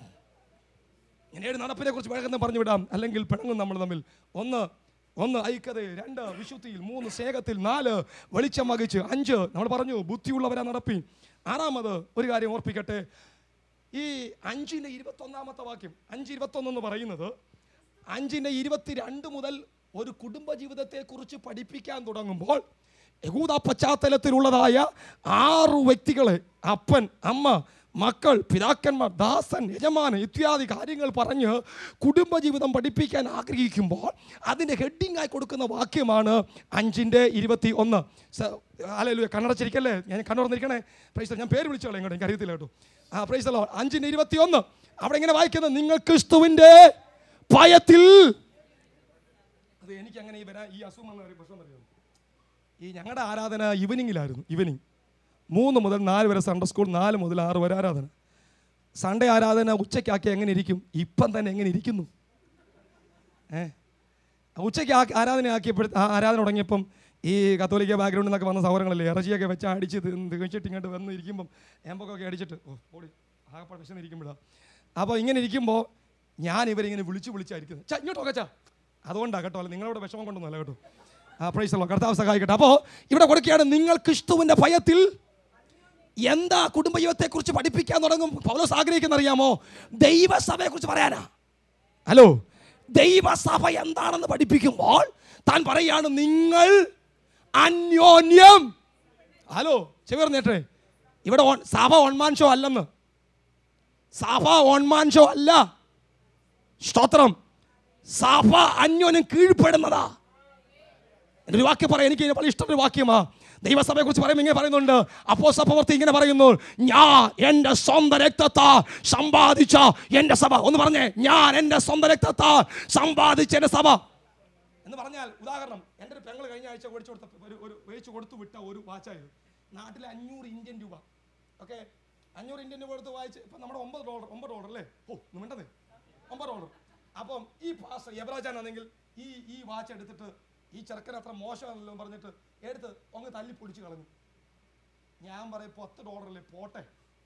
ഇങ്ങനെ ഏഴ് നടപ്പിനെ കുറിച്ച് വേഗം പറഞ്ഞു വിടാം അല്ലെങ്കിൽ പിണങ്ങും നമ്മൾ തമ്മിൽ ഒന്ന് ഒന്ന് ഐക്യത രണ്ട് വിശുദ്ധിയിൽ മൂന്ന് സ്നേഹത്തിൽ നാല് വെളിച്ചം വഹിച്ച് അഞ്ച് നമ്മൾ പറഞ്ഞു ബുദ്ധിയുള്ളവരാ നടപ്പി ആറാമത് ഒരു കാര്യം ഓർപ്പിക്കട്ടെ ഈ അഞ്ചിൻ്റെ ഇരുപത്തൊന്നാമത്തെ വാക്യം അഞ്ച് ഇരുപത്തൊന്ന് എന്ന് പറയുന്നത് അഞ്ചിൻ്റെ ഇരുപത്തിരണ്ട് മുതൽ ഒരു കുടുംബ ജീവിതത്തെക്കുറിച്ച് പഠിപ്പിക്കാൻ തുടങ്ങുമ്പോൾ യഹൂദ പശ്ചാത്തലത്തിലുള്ളതായ ആറു വ്യക്തികളെ അപ്പൻ അമ്മ മക്കൾ പിതാക്കന്മാർ ദാസൻ യജമാനൻ ഇത്യാദി കാര്യങ്ങൾ പറഞ്ഞ് കുടുംബജീവിതം പഠിപ്പിക്കാൻ ആഗ്രഹിക്കുമ്പോൾ അതിൻ്റെ ഹെഡിങ് ആയി കൊടുക്കുന്ന വാക്യമാണ് അഞ്ചിൻ്റെ ഇരുപത്തി ഒന്ന് അല്ലല്ലോ കണ്ണടച്ചിരിക്കല്ലേ ഞാൻ കണ്ണുറന്നിരിക്കണേ പ്രൈസ് ഞാൻ പേര് വിളിച്ചോളാം ഇങ്ങോട്ട് എനിക്ക് അറിയത്തില്ല കേട്ടോ ആ പ്രൈസ് അഞ്ചിൻ്റെ ഇരുപത്തി ഒന്ന് അവിടെ ഇങ്ങനെ വായിക്കുന്നത് നിങ്ങൾ ക്രിസ്തുവിൻ്റെ ഭയത്തിൽ അത് എനിക്ക് അങ്ങനെ ഈ വരാൻ ഈ അസുഖം വന്ന ഒരു പ്രശ്നം അറിയാം ഈ ഞങ്ങളുടെ ആരാധന ഈവനിങ്ങിലായിരുന്നു ഈവനിങ് മൂന്ന് മുതൽ നാല് വരെ സൺഡേ സ്കൂൾ നാല് മുതൽ ആറ് വരെ ആരാധന സൺഡേ ആരാധന ഉച്ചയ്ക്കാക്കി എങ്ങനെ ഇരിക്കും ഇപ്പം തന്നെ എങ്ങനെ ഇരിക്കുന്നു ഏ ഉച്ചയ്ക്ക് ആ ആരാധന ആക്കിയപ്പോൾ ആരാധന തുടങ്ങിയപ്പം ഈ കത്തോലിക്ക ബാക്ക്ഗ്രൗണ്ടിൽ നിന്നൊക്കെ വന്ന സൗകര്യങ്ങളല്ലേ ഇറച്ചിയൊക്കെ വെച്ച് അടിച്ച് തികച്ചിട്ട് ഇങ്ങോട്ട് വന്ന് ഇരിക്കുമ്പം ഏമ്പൊക്കെ അടിച്ചിട്ട് ഓ ഓടി ആകപ്പാട് വിശന്നിരിക്കുമ്പോഴാണ് അപ്പോൾ ഇങ്ങനെ ഇരിക്കുമ്പോൾ ഞാൻ ഇവരിങ്ങനെ വിളിച്ച് വിളിച്ചായിരിക്കുന്നത് ചാ ഇങ്ങോട്ട് നോക്കച്ചാ അതുകൊണ്ടാണ് കേട്ടോ അല്ല നിങ്ങളോട് വിഷമം കൊണ്ടൊന്നുമല്ല കേട്ടോ ആ പ്രൈസല്ലോ കർത്താവ് സഹായിക്കട്ടെ അപ്പോൾ ഇവിടെ കൊടുക്കുകയാണ് നിങ്ങൾ ക്രിസ്തുവിൻ്റെ ഭയത്തിൽ എന്താ കുടുംബജീവിതത്തെക്കുറിച്ച് പഠിപ്പിക്കാൻ തുടങ്ങും പൗലോസ് ആഗ്രഹിക്കുന്ന അറിയാമോ ദൈവസഭയെക്കുറിച്ച് പറയാനാ ഹലോ ദൈവസഭ എന്താണെന്ന് പഠിപ്പിക്കുമ്പോൾ താൻ പറയാണ് നിങ്ങൾ അന്യോന്യം ഹലോ ചെവിർ നേട്ടെ ഇവിടെ ഓൺ- സഭ ഓൺമാൻ ഷോ അല്ലെന്ന് സഭ ഓൺമാൻ ഷോ അല്ല സ്തോത്രം സഭ അന്യോന്യം കീഴ്പ്പെടുന്നതാ എൻ്റെ ഒരു വാക്യം പറയാം എനിക്ക് വളരെ ഇഷ്ടമുള്ള ഒരു വാക്യമാ ദൈവസഭയെ കുറിച്ച് പറയുമ്പോൾ ഇങ്ങനെ പറയുന്നുണ്ട് അപ്പോ പ്രവർത്തി ഇങ്ങനെ പറയുന്നു ഞാൻ എൻ്റെ സ്വന്തം രക്തത്താ സമ്പാദിച്ച എൻ്റെ സഭ ഒന്ന് പറഞ്ഞേ ഞാൻ എൻ്റെ സ്വന്തം രക്തത്താ സമ്പാദിച്ച എൻ്റെ സഭ എന്ന് പറഞ്ഞാൽ ഉദാഹരണം എൻ്റെ ഒരു പെങ്ങൾ കഴിഞ്ഞ ആഴ്ച മേടിച്ചു കൊടുത്ത ഒരു ഒരു മേടിച്ചു കൊടുത്തു വിട്ട ഒരു വാച്ചായത് നാട്ടിലെ അഞ്ഞൂറ് ഇന്ത്യൻ രൂപ ഓക്കെ അഞ്ഞൂറ് ഇന്ത്യൻ രൂപ കൊടുത്ത് വായിച്ച് ഇപ്പം നമ്മുടെ ഒമ്പത് ഡോളർ ഒമ്പത് ഡോളർ അല്ലേ ഓ മിണ്ടതേ ഒമ്പത് ഡോളർ അപ്പം ഈ പാസ് യബരാജാനാണെങ്കിൽ ഈ ഈ വാച്ച് എടുത്തിട്ട് ഈ ചെറുക്കൻ അത്ര മോശമാണല്ലോ എന്ന് പറഞ്ഞിട്ട് എടുത്ത് ഒന്ന് തല്ലി പൊടിച്ച് കളഞ്ഞു ഞാൻ പറയും പത്ത് ഡോളറല്ലേ പോട്ടെ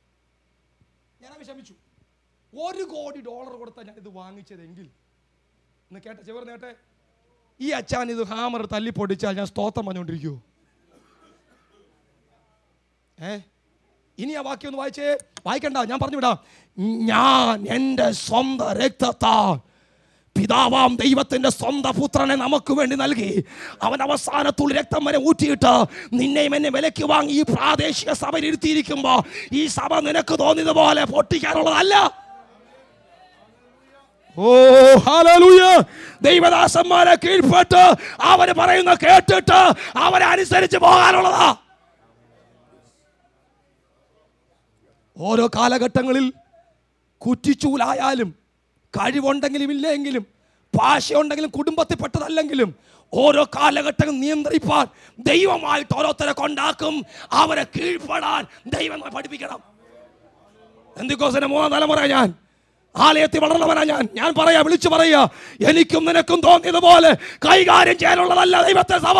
ഞാൻ വിഷമിച്ചു ഒരു കോടി ഡോളർ കൊടുത്താൽ ഞാൻ ഇത് വാങ്ങിച്ചതെങ്കിൽ എന്ന് കേട്ട ചെവർ നേട്ടെ ഈ അച്ഛൻ ഇത് ഹാമർ തല്ലി പൊടിച്ചാൽ ഞാൻ സ്തോത്രം പറഞ്ഞുകൊണ്ടിരിക്കുവോ ഏ ഇനി ആ വാക്യം ഒന്ന് വായിച്ചേ വായിക്കണ്ട ഞാൻ പറഞ്ഞു വിടാം ഞാൻ എൻ്റെ സ്വന്തം രക്തത്താൽ പിതാവാം ദൈവത്തിന്റെ സ്വന്തം പുത്രനെ നമുക്ക് വേണ്ടി നൽകി അവൻ അവസാനത്തുള്ള രക്തം വരെ ഊറ്റിയിട്ട് നിന്നെയും എന്നെ വിലക്ക് വാങ്ങി ഈ പ്രാദേശിക സഭയിൽ ഇരുത്തിയിരിക്കുമ്പോ ഈ സഭ നിനക്ക് തോന്നിയതുപോലെ പൊട്ടിക്കാനുള്ളതല്ല ഓ ഹല്ലേലൂയ ദൈവദാസന്മാരെ കീഴ്പ്പെട്ട് അവര് പറയുന്ന കേട്ടിട്ട് അവരെ അനുസരിച്ച് പോകാനുള്ളതാ ഓരോ കാലഘട്ടങ്ങളിൽ കുറ്റിച്ചൂലായാലും കഴിവുണ്ടെങ്കിലും ഇല്ലെങ്കിലും ഭാഷയുണ്ടെങ്കിലും കുടുംബത്തിൽപ്പെട്ടതല്ലെങ്കിലും ഓരോ കാലഘട്ടങ്ങൾ നിയന്ത്രിപ്പാൻ ദൈവമായിട്ട് ഓരോരുത്തരെ കൊണ്ടാക്കും അവരെ കീഴ്പ്പെടാൻ ദൈവം നമ്മെ പഠിപ്പിക്കണം എന്തിക്കോസിന്റെ മൂന്നാം തലമുറ ഞാൻ ആലയത്തിൽ വളർന്നവനാ ഞാൻ ഞാൻ പറയാ വിളിച്ചു പറയാ എനിക്കും നിനക്കും തോന്നിയതുപോലെ കൈകാര്യം ചെയ്യാനുള്ളതല്ല ദൈവത്തെ സഭ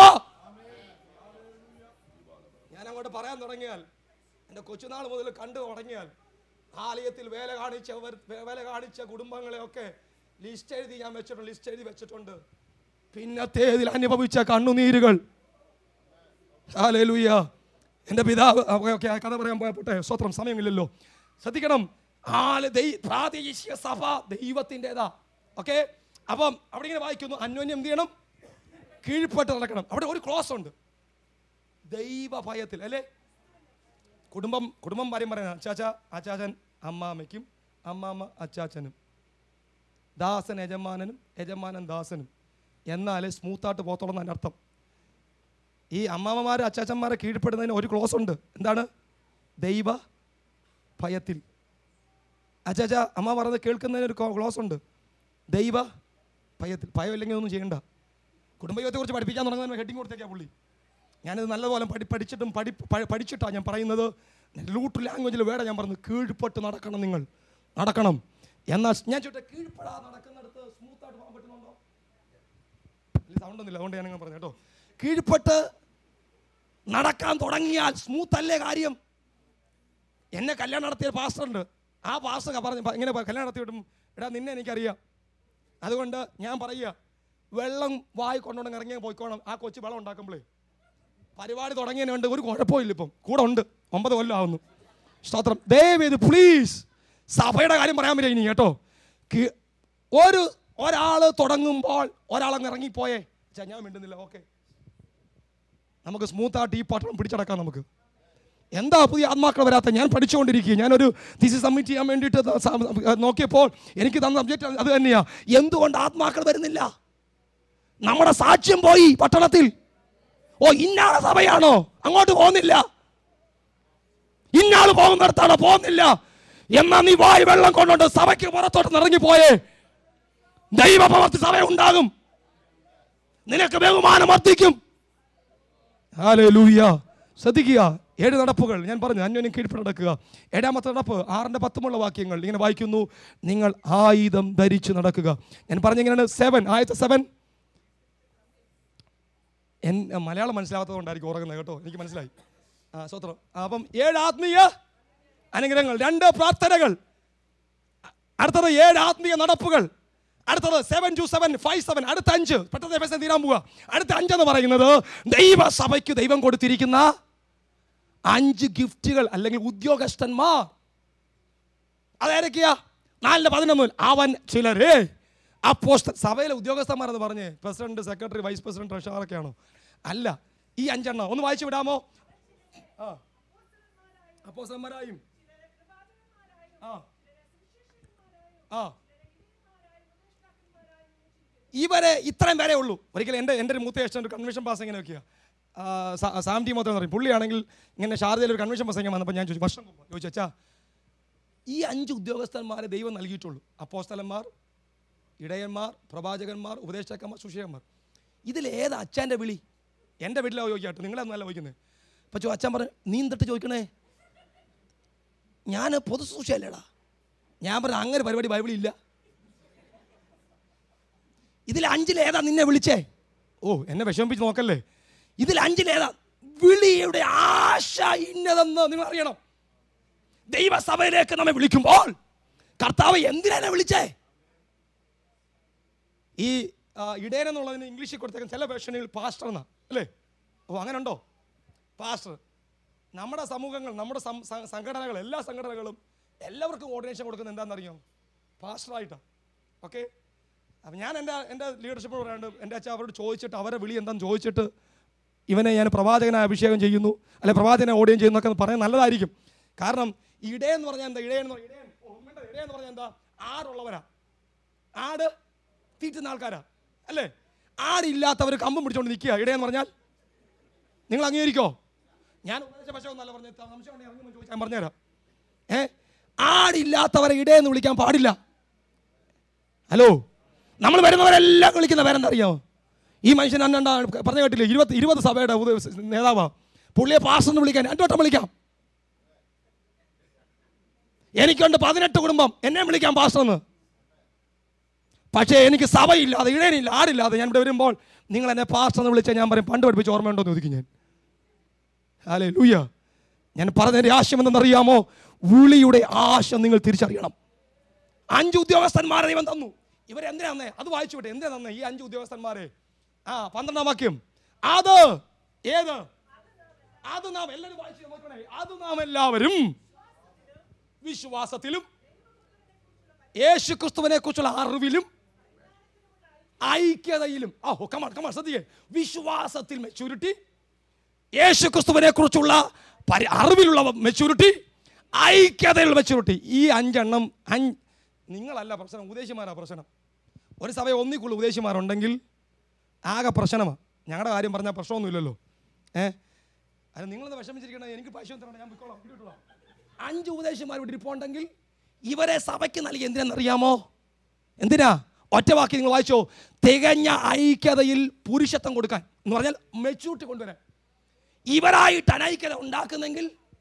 ഞാൻ അങ്ങോട്ട് പറയാൻ തുടങ്ങിയാൽ എൻ്റെ കൊച്ചുനാൾ മുതൽ കണ്ടു തുടങ്ങിയാൽ ആലയത്തിൽ വേല കാണിച്ചവർ വേല കാണിച്ച കുടുംബങ്ങളെയൊക്കെ ലിസ്റ്റ് എഴുതി ഞാൻ വെച്ചിട്ടുണ്ട് ലിസ്റ്റ് എഴുതി വെച്ചിട്ടുണ്ട് പിന്നത്തേതിൽ അനുഭവിച്ച കണ്ണുനീരുകൾ ഹാലേലൂയ എൻ്റെ പിതാവ് ഓക്കെ ഓക്കെ ആ കഥ പറയാൻ പോയപ്പോട്ടെ സ്വത്രം സമയമില്ലല്ലോ ശ്രദ്ധിക്കണം ആല ദൈ പ്രാദേശിക സഭ ദൈവത്തിൻ്റെതാ ഓക്കെ അപ്പം അവിടെ ഇങ്ങനെ വായിക്കുന്നു അന്യോന്യം എന്ത് ചെയ്യണം കീഴ്പ്പെട്ട് നടക്കണം അവിടെ ഒരു ക്ലോസ് ഉണ്ട് ദൈവ ഭയത്തിൽ അല്ലേ കുടുംബം കുടുംബം കാര്യം പറയുന്നത് അച്ചാച്ച അച്ചാച്ചൻ അമ്മാമ്മയ്ക്കും അമ്മാമ്മ അച്ചാച്ചനും ദാസൻ യജമാനനും യജമാനൻ ദാസനും എന്നാലേ സ്മൂത്തായിട്ട് പോത്തോളം എന്നതിൻ്റെ അർത്ഥം ഈ അമ്മാമ്മമാരെ അച്ചാച്ചന്മാരെ കീഴ്പ്പെടുന്നതിന് ഒരു ക്ലോസ് ഉണ്ട് എന്താണ് ദൈവ ഭയത്തിൽ അച്ചാച്ച അമ്മ പറഞ്ഞത് കേൾക്കുന്നതിന് ഒരു ക്ലോസ് ഉണ്ട് ദൈവ ഭയത്തിൽ ഭയമില്ലെങ്കിൽ ഒന്നും ചെയ്യണ്ട കുടുംബജീവിതത്തെക്കുറിച്ച് പഠിപ്പിക്കാൻ തുടങ്ങുന്ന ഹെഡിങ് കൊടുത്തേക്കാ പുള്ളി ഞാനിത് നല്ലപോലെ പഠി പഠിച്ചിട്ടും പഠി പ- പഠിച്ചിട്ടാണ് ഞാൻ പറയുന്നത് ലൂട്ട് ലാംഗ്വേജിൽ വേറെ ഞാൻ പറഞ്ഞു കീഴ്പ്പെട്ട് നടക്കണം നിങ്ങൾ നടക്കണം എന്നാൽ ഞാൻ ചോട്ടെ കീഴ്പ്പെടാതെ നടക്കുന്നിടത്ത് സ്മൂത്തായിട്ട് പോകാൻ പറ്റുന്നുണ്ടോ സൗണ്ട് ഒന്നുമില്ല അതുകൊണ്ട് ഞാനങ്ങനെ പറഞ്ഞു കേട്ടോ കീഴ്പ്പെട്ട് നടക്കാൻ തുടങ്ങിയാൽ സ്മൂത്ത് അല്ലേ കാര്യം എന്നെ കല്യാണം നടത്തിയ പാസ്റ്ററുണ്ട് ആ പാസ്റ്റർ പറഞ്ഞു ഇങ്ങനെ പ- കല്യാണം നടത്തിയിട്ടും എടാ നിന്നെ എനിക്കറിയാം അതുകൊണ്ട് ഞാൻ പറയുക വെള്ളം വായി കൊണ്ടുകൊണ്ട് ഇറങ്ങിയാൽ പോയിക്കോണം ആ കൊച്ചു വെള്ളം ഉണ്ടാക്കുമ്പോഴേ പരിപാടി തുടങ്ങിയതിനുണ്ട് ഒരു കുഴപ്പമില്ല ഇപ്പം കൂടെ ഉണ്ട് ഒമ്പത് കൊല്ലം ആവുന്നു സ്തോത്രം ദയവേത് പ്ലീസ് സഭയുടെ കാര്യം പറയാൻ പറ്റില്ല ഇനി കേട്ടോ കി- ഒരു ഒരാൾ തുടങ്ങുമ്പോൾ ഒരാളങ്ങ് ഇറങ്ങിപ്പോയേ ഛെ, ഞാൻ മിണ്ടുന്നില്ല ഓക്കെ നമുക്ക് സ്മൂത്തായിട്ട് ഈ പട്ടണം പിടിച്ചടക്കാം നമുക്ക് എന്താ പുതിയ ആത്മാക്കൾ വരാത്ത ഞാൻ പഠിച്ചുകൊണ്ടിരിക്കുക ഞാനൊരു തിസി സബ്മിറ്റ് ചെയ്യാൻ വേണ്ടിയിട്ട് ത- സ- നോക്കിയപ്പോൾ എനിക്ക് തന്ന സബ്ജക്റ്റ് അത് തന്നെയാ എന്തുകൊണ്ട് ആത്മാക്കൾ വരുന്നില്ല നമ്മുടെ സാക്ഷ്യം പോയി പട്ടണത്തിൽ ഓ ഇന്നാളെ സഭയാണോ അങ്ങോട്ട് പോകുന്നില്ല ഇന്നാള് പോകുന്നിടത്താണോ പോകുന്നില്ല എന്നാ നീ വായു വെള്ളം കൊണ്ടോണ്ട് സഭയ്ക്ക് പുറത്തോട്ട് നിറങ്ങിപ്പോയേ ദൈവപ്രവർത്തി സഭ ഉണ്ടാകും നിനക്ക് ബഹുമാനം വർദ്ധിക്കും ഹാലേലൂയ ശ്രദ്ധിക്കുക ഏഴ് നടപ്പുകൾ ഞാൻ പറഞ്ഞു അന്യോന്യം കീഴ്പ്പെട്ട് നടക്കുക ഏഴാമത്തെ നടപ്പ് ആറിൻ്റെ പത്തുമുള്ള വാക്യങ്ങൾ ഇങ്ങനെ വായിക്കുന്നു നിങ്ങൾ ആയുധം ധരിച്ച് നടക്കുക ഞാൻ പറഞ്ഞെങ്ങനെയാണ് സെവൻ ആദ്യത്തെ സെവൻ എൻ മലയാളം മനസ്സിലാവാത്തത് കൊണ്ടായിരിക്കും ഉറങ്ങുന്നത് കേട്ടോ എനിക്ക് മനസ്സിലായി ആ സ്വത്രം അപ്പം ഏഴ് ആത്മീയ അനുഗ്രഹങ്ങൾ രണ്ട് പ്രാർത്ഥനകൾ അടുത്തത് ഏഴ് ആത്മീയ നടപ്പുകൾ അടുത്തത് seven two seven five seven അടുത്ത അഞ്ച് പെട്ടെന്ന് എഫേസിയൻ തീരാൻ പോവുക അടുത്ത അഞ്ചെന്ന് പറയുന്നത് ദൈവസഭയ്ക്ക് ദൈവം കൊടുത്തിരിക്കുന്ന അഞ്ച് ഗിഫ്റ്റുകൾ അല്ലെങ്കിൽ ഉദ്യോഗസ്ഥന്മാർ അതേതൊക്കെയാ നാലിൻ്റെ പതിനൊന്ന് മുതൽ അവൻ ചിലരേ അപ്പോസ്ത സഭയിലെ ഉദ്യോഗസ്ഥന്മാർ എന്ന് പറഞ്ഞേ പ്രസിഡന്റ് സെക്രട്ടറി വൈസ് പ്രസിഡന്റ് ട്രഷറൊക്കെയാണോ അല്ല ഈ അഞ്ചെണ്ണം ഒന്ന് വായിച്ചു വിടാമോ ആ അപ്പോസ്തലന്മാരായും ആ ആ ഇവരെ ഇത്രയും പേരെ ഉള്ളൂ ഒരിക്കലും എൻ്റെ എൻ്റെ ഒരു മൂത്ത ജ്യേഷ്ഠൻ ഒരു കൺവെൻഷൻ പാസ് എങ്ങനെ വെക്കുക സാം ടി മൊത്തം പറയും പുള്ളിയാണെങ്കിൽ ഇങ്ങനെ ഷാർജയിൽ ഒരു കൺവെൻഷൻ പാസ് എങ്ങനെ വന്നപ്പോൾ ഞാൻ ചോദിച്ചു വർഷം മുമ്പ് ചോദിച്ചു അച്ഛാ ഈ അഞ്ച് ഉദ്യോഗസ്ഥന്മാരെ ദൈവം നൽകിയിട്ടുള്ളൂ അപ്പോസ്തലന്മാർ ഇടയന്മാർ പ്രവാചകന്മാർ ഉപദേശകന്മാർ സുഷികന്മാർ ഇതിലേതാ അച്ഛൻ്റെ വിളി എൻ്റെ വീട്ടിലാ ചോദിക്കാട്ടോ നിങ്ങളൊന്നല്ല ചോദിക്കുന്നത് അപ്പോൾ ചോ അച്ഛൻ പറഞ്ഞു നീ എന്തിട്ട് ചോദിക്കണേ ഞാൻ പൊതുസൂക്ഷയല്ലേടാ ഞാൻ പറഞ്ഞു അങ്ങനെ പരിപാടി ബൈബിളില്ല ഇതിൽ അഞ്ചിലേതാ നിന്നെ വിളിച്ചേ ഓ എന്നെ വിഷമിപ്പിച്ച് നോക്കല്ലേ ഇതിൽ അഞ്ചിലേതാ വിളിയുടെ ആശ ഇന്നതെന്ന് നിങ്ങൾ അറിയണം ദൈവസഭയിലേക്ക് നമ്മെ വിളിക്കുമ്പോൾ കർത്താവ് എന്തിനാ എന്നെ വിളിച്ചേ ഈ ആ, ഇടയൻ എന്നുള്ളതിന് ഇംഗ്ലീഷിൽ കൊടുത്തേക്കുന്ന ചില വേർഷനിൽ പാസ്റ്റർ എന്നാ അല്ലേ ഓ അങ്ങനെ ഉണ്ടോ പാസ്റ്റർ നമ്മുടെ സമൂഹങ്ങൾ നമ്മുടെ സം- സ- സംഘടനകൾ എല്ലാ സംഘടനകളും എല്ലാവർക്കും കോർഡിനേഷൻ കൊടുക്കുന്നത് എന്താണെന്നറിയോ പാസ്റ്ററായിട്ടാണ് ഓക്കെ അപ്പം ഞാൻ എൻ്റെ എൻ്റെ ലീഡർഷിപ്പ് പറയാണ്ട് എൻ്റെ അച്ഛൻ അവരോട് ചോദിച്ചിട്ട് അവരെ വിളി എന്താണെന്ന് ചോദിച്ചിട്ട് ഇവനെ ഞാൻ പ്രവാചകനായ അഭിഷേകം ചെയ്യുന്നു അല്ലെ പ്രവാചകനെ ഓടിയം ചെയ്യുന്നു എന്നൊക്കെ പറയാൻ നല്ലതായിരിക്കും കാരണം ഈ ഇടയെന്ന് പറഞ്ഞാൽ എന്താ ഇടയെന്ന് പറഞ്ഞാൽ ഇടയൻ ഓ, ഉമ്മേണ്ട ഇടയെന്ന് പറഞ്ഞാൽ എന്താ ആടുള്ളവരാ ആട് തീറ്റുന്ന ആൾക്കാരാ അല്ലേ ആടില്ലാത്തവർ കമ്പം പിടിച്ചോണ്ട് നിൽക്കുക ഇടയെന്ന് പറഞ്ഞാൽ നിങ്ങൾ അംഗീകരിക്കോ ഞാൻ ഉപദേശ പക്ഷേ ഒന്നല്ല പറഞ്ഞത് സംശയം ഉണ്ടെങ്കിൽ ഇറങ്ങി വന്ന് ചോദിച്ചാൽ ഞാൻ പറഞ്ഞുതരാം ഏ ആടില്ലാത്തവരെ ഇടയെന്ന് വിളിക്കാൻ പാടില്ല ഹലോ നമ്മൾ വരുന്നവരെല്ലാം വിളിക്കുന്ന പേരെന്താ അറിയാമോ ഈ മനുഷ്യൻ അന്നണ്ട പറഞ്ഞു കേട്ടില്ലേ ഇരുപത് ഇരുപത് സഭയുടെ ഉദ- നേതാവാ പുള്ളിയെ പാസ് എന്ന് വിളിക്കാൻ രണ്ടു വട്ടം വിളിക്കാം എനിക്കുണ്ട് പതിനെട്ട് കുടുംബം എന്നെ വിളിക്കാം പാസ്റ്റർ എന്ന് പക്ഷേ എനിക്ക് സഭയില്ലാതെ ഇടയനില്ല ആടില്ലാതെ ഞാൻ ഇവിടെ വരുമ്പോൾ നിങ്ങൾ എന്നെ പാസ്റ്റർ എന്ന് വിളിച്ചാൽ ഞാൻ പറയും പണ്ട് പഠിപ്പിച്ച് ഓർമ്മയുണ്ടോ എന്ന് ചോദിക്കും ഞാൻ അല്ലേ ലൂയ ഞാൻ പറഞ്ഞതിൻ്റെ ആശയം എന്തെന്നറിയാമോ വിളിയുടെ ആശ നിങ്ങൾ തിരിച്ചറിയണം അഞ്ച് ഉദ്യോഗസ്ഥന്മാരെ ദൈവം തന്നു ഇവരെ എന്തിനാ തന്നേ അത് വായിച്ചു വിട്ടെ എന്തിനാ തന്നേ ഈ അഞ്ച് ഉദ്യോഗസ്ഥന്മാരെ ആ പന്ത്രണ്ടാം വാക്യം അത് ഏത് അത് നാം എല്ലാവരും വായിച്ചു നോക്കണേ അത് നാം എല്ലാവരും വിശ്വാസത്തിലും യേശു ക്രിസ്തുവിനെ കുറിച്ചുള്ള അറിവിലും ഐക്യതയിലും ആ കമാ കമാ ശ്രദ്ധിക്കേ വിശ്വാസത്തിൽ മെച്ചൂരിറ്റി യേശു ക്രിസ്തുവിനെ കുറിച്ചുള്ള പരി- അറിവിലുള്ള മെച്ചൂരിറ്റി ഐക്യതയുള്ള മെച്ചൂരിറ്റി ഈ അഞ്ചെണ്ണം അഞ്ച് നിങ്ങളല്ല പ്രശ്നം ഉപദേശിമാരാ പ്രശ്നം ഒരു സഭ ഒന്നിക്കുള്ള ഉപദേശിമാരുണ്ടെങ്കിൽ ആകെ പ്രശ്നമാണ് ഞങ്ങളുടെ കാര്യം പറഞ്ഞാൽ പ്രശ്നമൊന്നുമില്ലല്ലോ ഏ അത് നിങ്ങളത് വിഷമിച്ചിരിക്കണേ എനിക്ക് പൈസ തരണം ഞാൻ പോയിക്കോളാം വിട്ടോളാം അഞ്ച് ഉപദേശിമാർ ഇവിടെ ഇരിപ്പുണ്ടെങ്കിൽ ഇവരെ സഭയ്ക്ക് നൽകി എന്തിനാണെന്നറിയാമോ എന്തിനാ ഒറ്റ വാക്കി നിങ്ങൾ വായിച്ചോ തികഞ്ഞ ഐക്യതയിൽ പുരുഷത്വം കൊടുക്കാൻ എന്ന് പറഞ്ഞാൽ മെച്ചൂരിറ്റി കൊണ്ടുവരാൻ ഇവരായിട്ട് അനൈക്യത ഉണ്ടാക്കുന്നെങ്കിൽ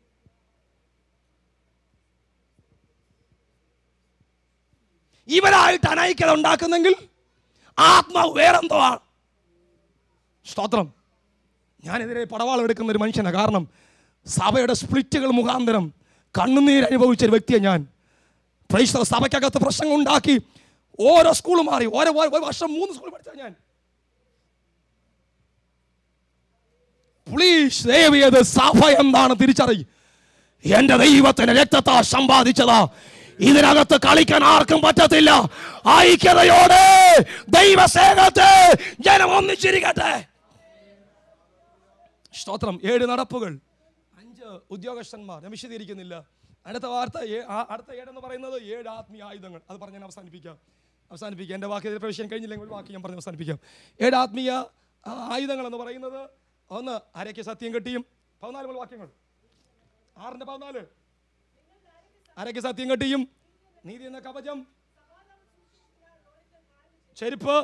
ഇവരായിട്ട് അനൈക്യത ഉണ്ടാക്കുന്നെങ്കിൽ ആത്മാവ് വേറെന്തോ ആണ് സ്തോത്രം ഞാനെതിരെ പടവാളം എടുക്കുന്ന ഒരു മനുഷ്യനാണ് കാരണം സഭയുടെ സ്പ്ലിറ്റുകൾ മുഖാന്തരം കണ്ണുനീര് അനുഭവിച്ച ഒരു വ്യക്തിയാണ് ഞാൻ പ്രൈസ്തവ സഭയ്ക്കകത്ത് പ്രശ്നങ്ങൾ ഉണ്ടാക്കി ഓരോ സ്കൂൾ മാറി ഓരോ ഓരോ ഒരു വർഷം മൂന്ന് സ്കൂൾ പഠിച്ച ഞാൻ പ്ലീസ് ദയവേത് സഭ എന്താണ് തിരിച്ചറിയും എന്റെ ദൈവത്തിന്റെ രക്തത്താ സമ്പാദിച്ചതാ ഇതിനകത്ത് കളിക്കാൻ ആർക്കും പറ്റത്തില്ല ഐക്യതയോടെ ദൈവസേനത്തെ ജനം ഒന്നിച്ചിരിക്കട്ടെ സ്തോത്രം ഏഴ് നടപ്പുകൾ അഞ്ച് ഉദ്യോഗസ്ഥന്മാർ ഞാൻ വിശദീകരിക്കുന്നില്ല അടുത്ത വാർത്ത ഏ- ആ- അടുത്ത ഏഴെന്ന് പറയുന്നത് ഏഴ് ആത്മീയ ആയുധങ്ങൾ അത് പറഞ്ഞ് ഞാൻ അവസാനിപ്പിക്കാം അവസാനിപ്പിക്കാം എൻ്റെ വാക്യ പ്രവേശനം കഴിഞ്ഞില്ലെങ്കിൽ ഒരു വാക്ക് ഞാൻ പറഞ്ഞ് അവസാനിപ്പിക്കാം ഏഴ് ആത്മീയ ആ, ആയുധങ്ങൾ എന്ന് പറയുന്നത് ഒന്ന് അരയ്ക്ക് സത്യം കെട്ടിയും പതിനാല് മുതൽ വാക്യങ്ങൾ ആറിൻ്റെ പതിനാല് അരയ്ക്ക് സത്യം കെട്ടിയും നീതി എന്ന കവചം ചെരുപ്പ്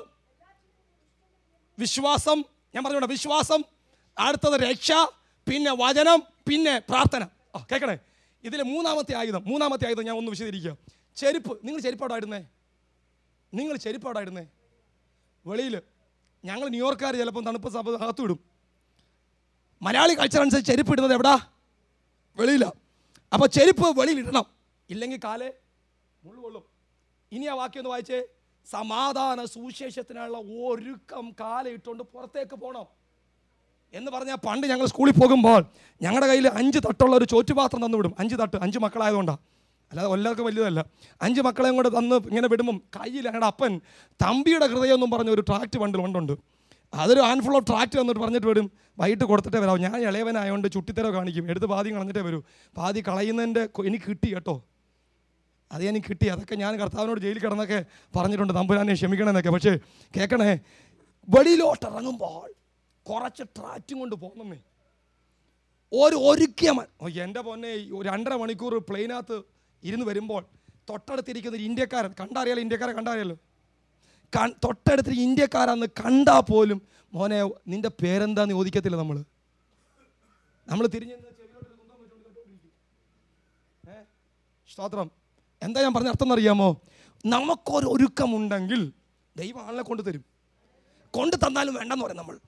വിശ്വാസം ഞാൻ പറഞ്ഞോട്ടെ വിശ്വാസം അടുത്തത് രക്ഷ പിന്നെ വചനം പിന്നെ പ്രാർത്ഥന ആ കേൾക്കണേ ഇതിലെ മൂന്നാമത്തെ ആയുധം മൂന്നാമത്തെ ആയുധം ഞാൻ ഒന്ന് വിശദീകരിക്കുക ചെരുപ്പ് നിങ്ങൾ ചെരുപ്പോടെ ഇടുന്നേ നിങ്ങൾ ചെരുപ്പോടെ ഇടുന്നേ വെളിയിൽ ഞങ്ങൾ ന്യൂയോർക്കാർ ചിലപ്പം തണുപ്പ് സഭ അകത്ത് വിടും മലയാളി കൾച്ചർ അനുസരിച്ച് ചെരുപ്പ് ഇടുന്നത് എവിടാ വെളിയില അപ്പോൾ ചെരുപ്പ് വെളിയിൽ ഇടണം ഇല്ലെങ്കിൽ കാലേ മുള്ളു കൊള്ളും ഇനി ആ വാക്യം ഒന്ന് വായിച്ചേ സമാധാന സുവിശേഷത്തിനുള്ള ഒരുക്കം കാല ഇട്ടുകൊണ്ട് പുറത്തേക്ക് പോകണം എന്ന് പറഞ്ഞാൽ പണ്ട് ഞങ്ങൾ സ്കൂളിൽ പോകുമ്പോൾ ഞങ്ങളുടെ കയ്യിൽ അഞ്ച് തട്ടുള്ള ഒരു ചോറ്റുപാത്രം തന്നു വിടും അഞ്ച് തട്ട് അഞ്ച് മക്കളായതുകൊണ്ടാണ് അല്ലാതെ എല്ലാവർക്കും വലുതല്ല അഞ്ച് മക്കളെയും കൂടെ തന്ന് ഇങ്ങനെ വിടുമ്പം കയ്യിൽ ഞങ്ങളുടെ അപ്പൻ തമ്പിയുടെ ഹൃദയം എന്നും പറഞ്ഞ ഒരു ട്രാക്ട് വണ്ടിൽ കൊണ്ടുണ്ട് അതൊരു ഹാൻഡ്ഫുൾ ഓഫ് ട്രാക്ട് തന്നിട്ട് പറഞ്ഞിട്ട് വരും വൈകിട്ട് കൊടുത്തിട്ടേ വരാം ഞാൻ ഇളയവനായതുകൊണ്ട് ചുട്ടിത്തര കാണിക്കും എടുത്ത് പാതി കളഞ്ഞിട്ടേ വരൂ പാതി കളയുന്നതിൻ്റെ കൊ- എനിക്ക് കിട്ടി കേട്ടോ അത് എനിക്ക് കിട്ടി അതൊക്കെ ഞാൻ കർത്താവിനോട് ജയിലിൽ കിടന്നൊക്കെ പറഞ്ഞിട്ടുണ്ട് തമ്പുരാനെ ക്ഷമിക്കണമെന്നൊക്കെ പക്ഷേ കേൾക്കണേ വെളിയിലോട്ട് ഇറങ്ങുമ്പോൾ കുറച്ച് ട്രാറ്റും കൊണ്ട് പോകുന്നേ ഒരു ഒരുക്കിയ മ- ഓ, എൻ്റെ പൊന്നെ ഈ ഒരു രണ്ടര മണിക്കൂർ പ്ലെയിനകത്ത് ഇരുന്ന് വരുമ്പോൾ തൊട്ടടുത്തിരിക്കുന്ന ഒരു ഇന്ത്യക്കാരൻ കണ്ടറിയാലോ ഇന്ത്യക്കാരെ കണ്ടറിയാലോ കൺ തൊട്ടടുത്ത് ഇന്ത്യക്കാരാന്ന് കണ്ടാൽ പോലും മോനെ നിന്റെ പേരെന്താന്ന് ചോദിക്കത്തില്ല നമ്മൾ നമ്മൾ തിരിഞ്ഞ് നിന്ന് ചെവിയിലോട്ട് ഒരു കുന്തം വെച്ചുകൊണ്ട് കേട്ടോണ്ടിരിക്കും. ഏ? സ്തോത്രം എന്താ ഞാൻ പറഞ്ഞ അർത്ഥം എന്നറിയാമോ നമുക്കൊരു ഒരുക്കമുണ്ടെങ്കിൽ ദൈവം ആളെ കൊണ്ടു തരും കൊണ്ടു തന്നാലും വേണ്ടെന്ന് പറയും നമ്മൾ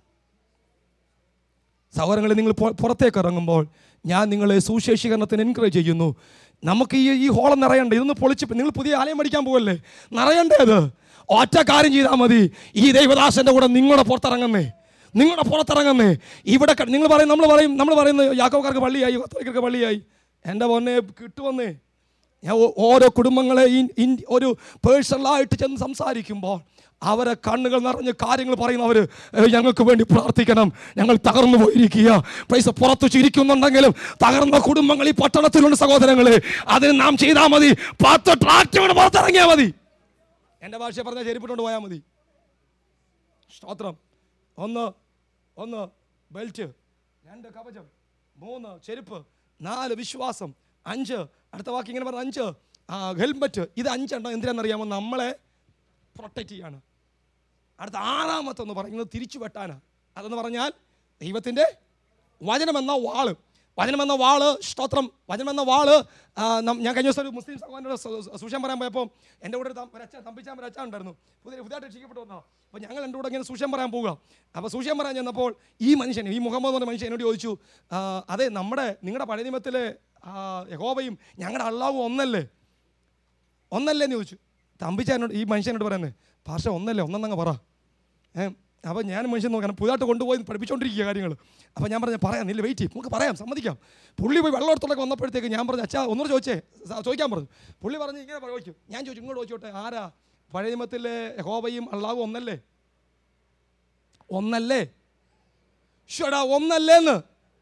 സഹോദരങ്ങളെ നിങ്ങൾ പൊ- പുറത്തേക്ക് ഇറങ്ങുമ്പോൾ ഞാൻ നിങ്ങളെ സുശേഷീകരണത്തിന് എൻകറേജ് ചെയ്യുന്നു നമുക്ക് ഈ ഈ ഹോളം നിറയണ്ടേ ഇതൊന്ന് പൊളിച്ച് നിങ്ങൾ പുതിയ ആലയം പഠിക്കാൻ പോവല്ലേ നിറയണ്ടേ അത് ഒറ്റ കാര്യം ചെയ്താൽ മതി ഈ ദൈവദാസന്റെ കൂടെ നിങ്ങളുടെ പുറത്തിറങ്ങുന്നേ നിങ്ങളുടെ പുറത്തിറങ്ങുന്നേ ഇവിടെ ക- നിങ്ങൾ പറയും നമ്മൾ പറയും നമ്മൾ പറയുന്നത് യാക്കോക്കാർക്ക് പള്ളിയായി കത്തോലിക്കർക്ക് പള്ളിയായി എൻ്റെ പൊന്നെ കിട്ടുവന്നേ ഞാൻ ഓ- ഓരോ കുടുംബങ്ങളെ ഇൻ- ഇൻ- ഒരു പേഴ്സണലായിട്ട് ചെന്ന് സംസാരിക്കുമ്പോൾ അവരെ കണ്ണുകൾ നിറഞ്ഞ് കാര്യങ്ങൾ പറയുന്നവർ ഞങ്ങൾക്ക് വേണ്ടി പ്രാർത്ഥിക്കണം ഞങ്ങൾ തകർന്നു പോയിരിക്കുക പൈസ പുറത്തു ചിരിക്കുന്നുണ്ടെങ്കിലും തകർന്ന കുടുംബങ്ങൾ ഈ പട്ടണത്തിലുണ്ട് സഹോദരങ്ങളെ അതിന് നാം ചെയ്താൽ മതി പത്ത് ട്രാക്ടർ പുറത്തിറങ്ങിയാൽ മതി എൻ്റെ ഭാഷ പറഞ്ഞാൽ ചെരുപ്പിട്ടുകൊണ്ട് പോയാൽ മതി സ്തോത്രം ഒന്ന് ഒന്ന് ബെൽറ്റ് രണ്ട് കവചം മൂന്ന് ചെരുപ്പ് നാല് വിശ്വാസം അഞ്ച് അടുത്ത വാക്ക് ഇങ്ങനെ പറഞ്ഞ അഞ്ച് ആ ഹെൽമറ്റ് ഇത് അഞ്ചെണ്ണം എന്തിനാണെന്നറിയാമോ നമ്മളെ പ്രൊട്ടക്റ്റ് ചെയ്യാണ് അടുത്ത ആറാമത്തെ എന്ന് പറയുന്നത് തിരിച്ചു വെട്ടാനാണ് അതെന്ന് പറഞ്ഞാൽ ദൈവത്തിൻ്റെ വചനം എന്ന വാള് വചനം എന്ന വാള് സ്തോത്രം വചനം എന്ന വാള് ആ, നം- ഞാൻ കഴിഞ്ഞ ദിവസം ഒരു മുസ്ലിം സഹോദരനോട് സു- സു- സുഷയം പറയാൻ പോയപ്പോൾ എൻ്റെ കൂടെ ഒരു തം- ഒരു അച്ഛൻ തമ്പിച്ചാൻ ഒരു അച്ഛൻ ഉണ്ടായിരുന്നു പുതിയ പുതിയതായിട്ട് രക്ഷിക്കപ്പെട്ടു വന്നോ അപ്പോൾ ഞങ്ങൾ എൻ്റെ കൂടെ ഇങ്ങനെ സുഷയം പറയാൻ പോവുക അപ്പോൾ സുഷയം പറയാൻ ചെന്നപ്പോൾ ഈ മനുഷ്യൻ ഈ മുഹമ്മദ് എന്ന് പറഞ്ഞ മനുഷ്യൻ എന്നോട് ചോദിച്ചു ആ, അതെ നമ്മുടെ നിങ്ങളുടെ പഴയ നിയമത്തിലെ ആ, യഹോവയും ഞങ്ങളുടെ അള്ളാവും ഒന്നല്ലേ ഒന്നല്ലേ എന്ന് ചോദിച്ചു തമ്പിച്ചാനോട് ഈ മനുഷ്യനോട് പറയുന്നത് ഭാഷ ഒന്നല്ലേ ഒന്നെന്നങ്ങ് പറ ഏ അപ്പോൾ ഞാൻ മനുഷ്യൻ നോക്കണം പുതുതായിട്ട് കൊണ്ടുപോയി പഠിപ്പിച്ചുകൊണ്ടിരിക്കുക കാര്യങ്ങൾ അപ്പോൾ ഞാൻ പറഞ്ഞു പറയാം നില്ല വെയിറ്റ് ചെയ്യും നമുക്ക് പറയാം സമ്മതിക്കാം പുള്ളി പോയി വെള്ളം എടുത്തോളൊക്കെ വന്നപ്പോഴത്തേക്ക് ഞാൻ പറഞ്ഞു അച്ഛാ ഒന്നുകൂടെ ചോദിച്ചേ സ- ചോദിക്കാൻ പറഞ്ഞു പുള്ളി പറഞ്ഞു ഇങ്ങനെ ചോദിക്കും ഞാൻ ചോദിച്ചു ഇങ്ങോട്ട് ചോദിച്ചോട്ടെ ആരാ പഴയ നിയമത്തിലെ ഹോബയും അള്ളാഹും ഒന്നല്ലേ ഒന്നല്ലേ ഷടാ ഒന്നല്ലേന്ന്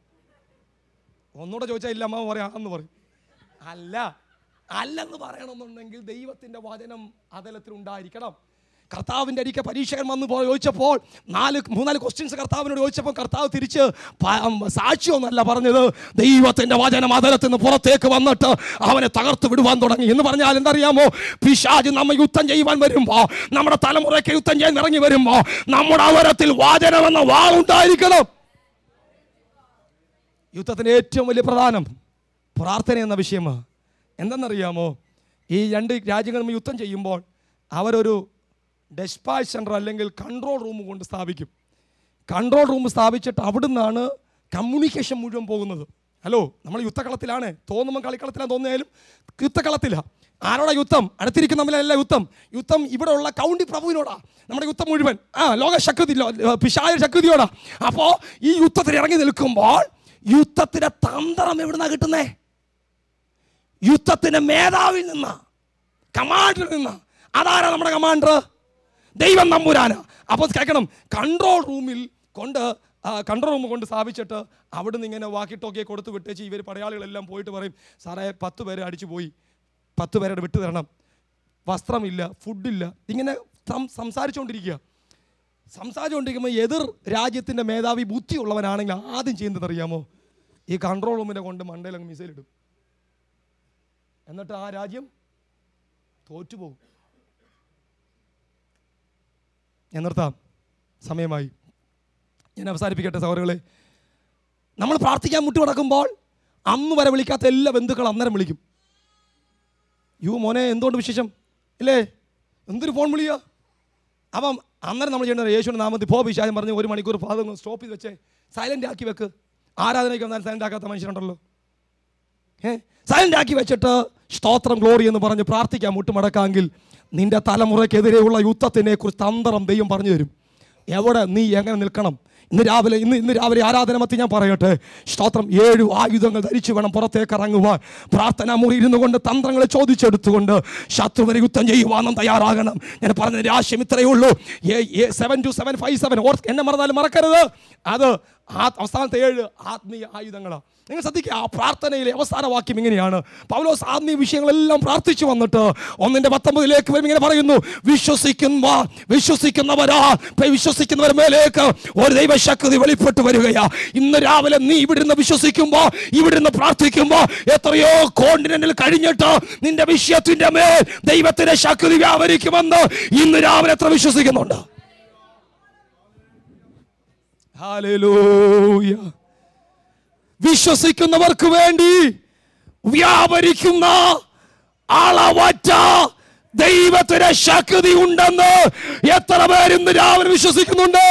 ഒന്നുകൂടെ ചോദിച്ചാൽ ഇല്ല അമ്മ പറയാം എന്ന് പറയും അല്ല അല്ലെന്ന് പറയണമെന്നുണ്ടെങ്കിൽ ദൈവത്തിൻ്റെ വചനം അതലത്തിൽ ഉണ്ടായിരിക്കണം കർത്താവിൻ്റെ അരിക്ക പരീക്ഷകൻ വന്ന് പോ- ചോദിച്ചപ്പോൾ നാല് മൂന്നാല് ക്വസ്റ്റ്യൻസ് കർത്താവിനോട് ചോദിച്ചപ്പോൾ കർത്താവ് തിരിച്ച് പ- ഉം, സാക്ഷ്യമൊന്നല്ല പറഞ്ഞത് ദൈവത്തിൻ്റെ വചനം അതലത്തിൽ നിന്ന് പുറത്തേക്ക് വന്നിട്ട് അവനെ തകർത്ത് വിടുവാൻ തുടങ്ങി എന്ന് പറഞ്ഞാൽ എന്തറിയാമോ പിശാജ് നമ്മ യുദ്ധം ചെയ്യുവാൻ വരുമ്പോൾ നമ്മുടെ തലമുറയ്ക്ക് യുദ്ധം ചെയ്യാൻ ഇറങ്ങി വരുമ്പോൾ നമ്മുടെ അവരത്തിൽ വാചനമെന്ന വാളുണ്ടായിരിക്കണം യുദ്ധത്തിൻ്റെ ഏറ്റവും വലിയ പ്രധാനം പ്രാർത്ഥന എന്ന വിഷയമാണ് എന്തെന്നറിയാമോ ഈ രണ്ട് രാജ്യങ്ങൾ തമ്മിൽ യുദ്ധം ചെയ്യുമ്പോൾ അവരൊരു ഡെസ്പാച്ച് സെൻറ്റർ അല്ലെങ്കിൽ കൺട്രോൾ റൂം കൊണ്ട് സ്ഥാപിക്കും കൺട്രോൾ റൂം സ്ഥാപിച്ചിട്ട് അവിടുന്നാണ് കമ്മ്യൂണിക്കേഷൻ മുഴുവൻ പോകുന്നത് ഹലോ നമ്മൾ യുദ്ധകളത്തിലാണ് തോന്നുമ്പോൾ കളിക്കളത്തിലാണ് തോന്നിയാലും യുദ്ധകളത്തിലാണ് ആരോടാ യുദ്ധം അടുത്തിരിക്കുന്ന തമ്മിലല്ല യുദ്ധം യുദ്ധം ഇവിടെ ഉള്ള കൗണ്ടി പ്രഭുവിനോടാ നമ്മുടെ യുദ്ധം മുഴുവൻ ആ ലോക ശക്തി ലോ- പിശാച ശക്തിയോടാ അപ്പോൾ ഈ യുദ്ധത്തിൽ ഇറങ്ങി നിൽക്കുമ്പോൾ യുദ്ധത്തിന്റെ തന്ത്രം എവിടുന്നാ കിട്ടുന്നേ യുദ്ധത്തിന്റെ മേധാവിൽ നിന്നാ കമാൻഡറിൽ നിന്ന് അതാരാ നമ്മുടെ കമാൻഡർ ദൈവം നമ്പുരാന അപ്പോൾ കേൾക്കണം കൺട്രോൾ റൂമിൽ കൊണ്ട് കൺട്രോൾ റൂം കൊണ്ട് സ്ഥാപിച്ചിട്ട് അവിടുന്ന് ഇങ്ങനെ വാക്കി ടോക്കിയെ കൊടുത്ത് വിട്ടേച്ച് ഇവർ പടയാളികളെല്ലാം പോയിട്ട് പറയും സാറേ പത്ത് പേരെ അടിച്ചു പോയി പത്ത് പേരുടെ വിട്ടു തരണം വസ്ത്രമില്ല ഫുഡില്ല ഇങ്ങനെ സം- സംസാരിച്ചുകൊണ്ടിരിക്കുക സംസാരിച്ചുകൊണ്ടിരിക്കുമ്പോൾ എതിർ രാജ്യത്തിൻ്റെ മേധാവി ബുദ്ധിയുള്ളവനാണെങ്കിൽ ആദ്യം ചെയ്യുന്നത് അറിയാമോ ഈ കൺട്രോൾ റൂമിനെ കൊണ്ട് മണ്ടയിൽ അങ്ങ് മിസൈൽ ഇടും എന്നിട്ട് ആ രാജ്യം തോറ്റുപോകും ഞാൻ നിർത്താം സമയമായി ഞാൻ അവസാനിപ്പിക്കട്ടെ സഹോദരങ്ങളെ നമ്മൾ പ്രാർത്ഥിക്കാൻ മുട്ടി കിടക്കുമ്പോൾ അന്ന് വരെ വിളിക്കാത്ത എല്ലാ ബന്ധുക്കളും അന്നേരം വിളിക്കും യു മോനെ എന്തുകൊണ്ട് വിശേഷം ഇല്ലേ എന്തൊരു ഫോൺ വിളിയാ അപ്പം അന്നേരം നമ്മൾ ചെയ്യേണ്ടത് യേശുവിൻ്റെ നാമത്തിൽ പോ വിശാചം പറഞ്ഞ് ഒരു മണിക്കൂർ പാദം സ്റ്റോപ്പ് ചെയ്ത് വെച്ചേ സൈലൻ്റ് ആക്കി വെക്ക് ആരാധനയ്ക്ക് വന്നാൽ സൈലൻ്റ് ആക്കാത്ത മനുഷ്യരുണ്ടല്ലോ ഏ സൈലൻ്റ് ആക്കി വെച്ചിട്ട് സ്തോത്രം ഗ്ലോറി എന്ന് പറഞ്ഞ് പ്രാർത്ഥിക്കാൻ മുട്ടുമടക്കാമെങ്കിൽ നിന്റെ തലമുറയ്ക്കെതിരെയുള്ള യുദ്ധത്തിനെ കുറിച്ച് തന്ത്രം ദൈവം പറഞ്ഞു തരും എവിടെ നീ എങ്ങനെ നിൽക്കണം ഇന്ന് രാവിലെ ഇന്ന് ഇന്ന് രാവിലെ ആരാധന മത്തി ഞാൻ പറയട്ടെ സ്തോത്രം ഏഴു ആയുധങ്ങൾ ധരിച്ചു വേണം പുറത്തേക്ക് ഇറങ്ങുവാൻ പ്രാർത്ഥന മുറി ഇരുന്നു കൊണ്ട് തന്ത്രങ്ങളെ ചോദിച്ചെടുത്തുകൊണ്ട് ശത്രുവിനെ യുദ്ധം ചെയ്യുവാനും തയ്യാറാകണം ഞാൻ പറഞ്ഞതിൻ്റെ ആശയം ഇത്രയേ ഉള്ളൂ seven two seven five seven ഓർ എന്നെ മറന്നാലും മറക്കരുത് അത് ആ അവസാനത്തെ ഏഴ് ആത്മീയ ആയുധങ്ങളാണ് നിങ്ങൾ ശ്രദ്ധിക്കുക ആ പ്രാർത്ഥനയിലെ അവസാന വാക്യം ഇങ്ങനെയാണ് പൗലോസ് ആത്മീയ വിഷയങ്ങളെല്ലാം പ്രാർത്ഥിച്ചു വന്നിട്ട് ഒന്നിന്റെ പത്തൊമ്പതിലേക്ക് വരും ഇങ്ങനെ പറയുന്നു വിശ്വസിക്കുന്ന വിശ്വസിക്കുന്നവരാ ഇപ്പൊ വിശ്വസിക്കുന്നവരുടെ മേലേക്ക് ഒരു ദൈവശക്തി വെളിപ്പെട്ട് വരികയാ ഇന്ന് രാവിലെ നീ ഇവിടുന്ന് വിശ്വസിക്കുമ്പോ ഇവിടുന്ന് പ്രാർത്ഥിക്കുമ്പോ എത്രയോ കോണ്ടിനെന്റിൽ കഴിഞ്ഞിട്ട് നിന്റെ വിഷയത്തിന്റെ മേൽ ദൈവത്തിന്റെ ശക്തി വ്യാപരിക്കുമെന്ന് ഇന്ന് രാവിലെ എത്ര വിശ്വസിക്കുന്നുണ്ട് ഹാലേലൂയ വിശ്വസിക്കുന്നവർക്ക് വേണ്ടി വ്യാപരിക്കുന്ന അളവറ്റ ദൈവത്തിന് ശക്തി ഉണ്ടെന്ന് എത്ര പേര് ഇന്ന് രാവിലെ വിശ്വസിക്കുന്നുണ്ട്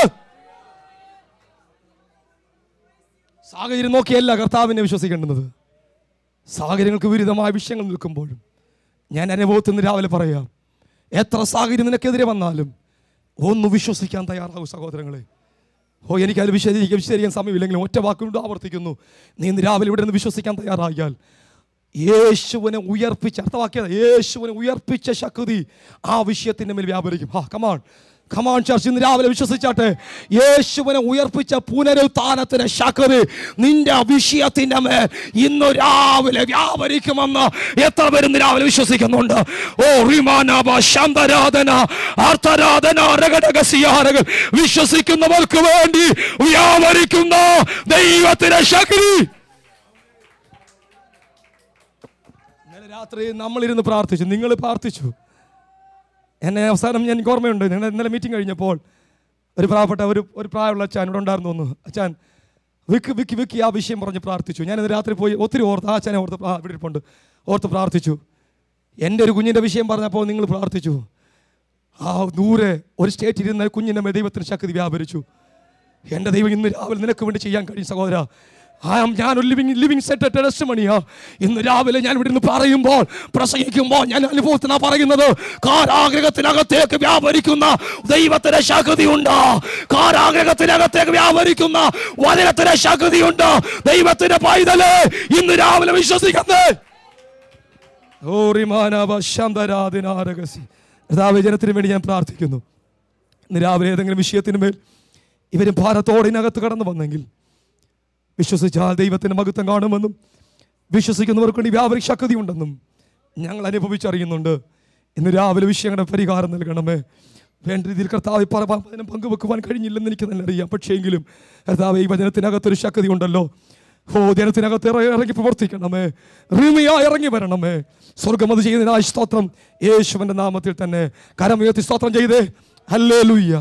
സാഹചര്യം നോക്കിയല്ല കർത്താവിനെ വിശ്വസിക്കേണ്ടുന്നത് സാഹചര്യങ്ങൾക്ക് വിരുദ്ധമായ വിഷയങ്ങൾ നിൽക്കുമ്പോഴും ഞാൻ അനുഭവത്തിൽ നിന്ന് രാവിലെ പറയാം എത്ര സാഹചര്യം നിനക്കെതിരെ വന്നാലും ഒന്ന് വിശ്വസിക്കാൻ തയ്യാറാകും സഹോദരങ്ങളെ ഓ എനിക്കത് വിശദീകരിക്കാൻ വിശദീകരിക്കാൻ സമയമില്ലെങ്കിലും ഒറ്റ വാക്കുകൊണ്ട് ആവർത്തിക്കുന്നു നീ ഇന്ന് രാവിലെ ഇവിടെ നിന്ന് വിശ്വസിക്കാൻ തയ്യാറായാൽ യേശുവിനെ ഉയർപ്പിച്ച അർത്ഥവാക്യ യേശുവിനെ ഉയർപ്പിച്ച ശക്തി ആ വിഷയത്തിൻ്റെ മേൽ വ്യാപരിക്കും ഹാ കമാൺ കമാൺ ചർച്ച് ഇന്ന് രാവിലെ വിശ്വസിച്ചാട്ടെ യേശുവിനെ ഉയർപ്പിച്ച പുനരുത്ഥാനത്തിന് ശക്തി നിന്റെ വിഷയത്തിന്റെ മേൽ ഇന്ന് രാവിലെ വ്യാപരിക്കുമെന്ന് എത്ര പേര് ഇന്ന് രാവിലെ വിശ്വസിക്കുന്നുണ്ട് ഓ റിമാനാബ ശാന്തരാധന അർത്ഥരാധന രകടകസിയാരകൾ വിശ്വസിക്കുന്നവർക്ക് വേണ്ടി വ്യാപരിക്കുന്ന ദൈവത്തിന്റെ ശക്തി ഇന്നലെ രാത്രി നമ്മളിരുന്ന് പ്രാർത്ഥിച്ചു നിങ്ങൾ പ്രാർത്ഥിച്ചു എന്നെ അവസാനം ഞാൻ എനിക്ക് ഓർമ്മയുണ്ട് ഞങ്ങൾ ഇന്നലെ മീറ്റിംഗ് കഴിഞ്ഞപ്പോൾ ഒരു പ്രായപ്പെട്ട ഒരു ഒരു പ്രായമുള്ള അച്ഛൻ ഇവിടെ ഉണ്ടായിരുന്നു ഒന്ന് അച്ഛൻ വിക്ക് വിക്ക് വിക്കി ആ വിഷയം പറഞ്ഞ് പ്രാർത്ഥിച്ചു ഞാനിന്ന് രാത്രി പോയി ഒത്തിരി ഓർത്ത് ആ അച്ഛനെ ഓർത്ത് ആ ഇവിടെ ഇരിപ്പുണ്ട് ഓർത്ത് പ്രാർത്ഥിച്ചു എൻ്റെ ഒരു കുഞ്ഞിൻ്റെ വിഷയം പറഞ്ഞപ്പോൾ നിങ്ങൾ പ്രാർത്ഥിച്ചു ആ ദൂരെ ഒരു സ്റ്റേറ്റിൽ ഇരുന്ന കുഞ്ഞിൻ്റെ മേൽ ദൈവത്തിന് ശക്തി വ്യാപരിച്ചു എൻ്റെ ദൈവം ഇന്ന് രാവിലെ നിനക്ക് വേണ്ടി ചെയ്യാൻ കഴിയും സഹോദര ആ ഞാൻ ഒരു ലിവിങ് ലിവിങ് സെറ്റ് ടെസ്റ്റ് മണിയാ ഇന്ന് രാവിലെ ഞാൻ ഇവിടെ നിന്ന് പറയുമ്പോൾ പ്രസംഗിക്കുമ്പോൾ ഞാൻ അനുഭവത്തിനാ പറയുന്നത് കാരാഗ്രഹത്തിനകത്തേക്ക് വ്യാപരിക്കുന്ന ദൈവത്തിന്റെ ശക്തിയുണ്ട് കാരാഗ്രഹത്തിനകത്തേക്ക് വ്യാപരിക്കുന്ന വചനത്തിന്റെ ശക്തിയുണ്ട് ദൈവത്തിന്റെ പൈതല് ഇന്ന് രാവിലെ വിശ്വസിക്കുന്നത് ജനത്തിന് വേണ്ടി ഞാൻ പ്രാർത്ഥിക്കുന്നു ഇന്ന് രാവിലെ ഏതെങ്കിലും വിഷയത്തിന് മേൽ ഇവരും ഭാരത്തോടെ ഇതിനകത്ത് കടന്നു വന്നെങ്കിൽ വിശ്വസിച്ചാൽ ദൈവത്തിൻ്റെ മഹത്വം കാണുമെന്നും വിശ്വസിക്കുന്നവർക്ക് വേണ്ടി വ്യാപരി ശക്തി ഉണ്ടെന്നും ഞങ്ങൾ അനുഭവിച്ചറിയുന്നുണ്ട് ഇന്ന് രാവിലെ വിഷയങ്ങളുടെ പരിഹാരം നൽകണമേ വേണ്ട രീതിയിൽ കർത്താവ് പതിനും പങ്കുവെക്കുവാൻ കഴിഞ്ഞില്ലെന്ന് എനിക്ക് നല്ല അറിയാം പക്ഷേങ്കിലും കർത്താവ് ഈ വചനത്തിനകത്തൊരു ശക്തി ഉണ്ടല്ലോ ഓ ജനത്തിനകത്ത് ഇറ- ഇറങ്ങി പ്രവർത്തിക്കണമേ റിമിയ ഇറങ്ങി വരണമേ സ്വർഗം അത് ചെയ്യുന്നതിനായി സ്തോത്രം യേശുവിന്റെ നാമത്തിൽ തന്നെ കരം ഉയർത്തി സ്തോത്രം ചെയ്തേ ഹല്ലേ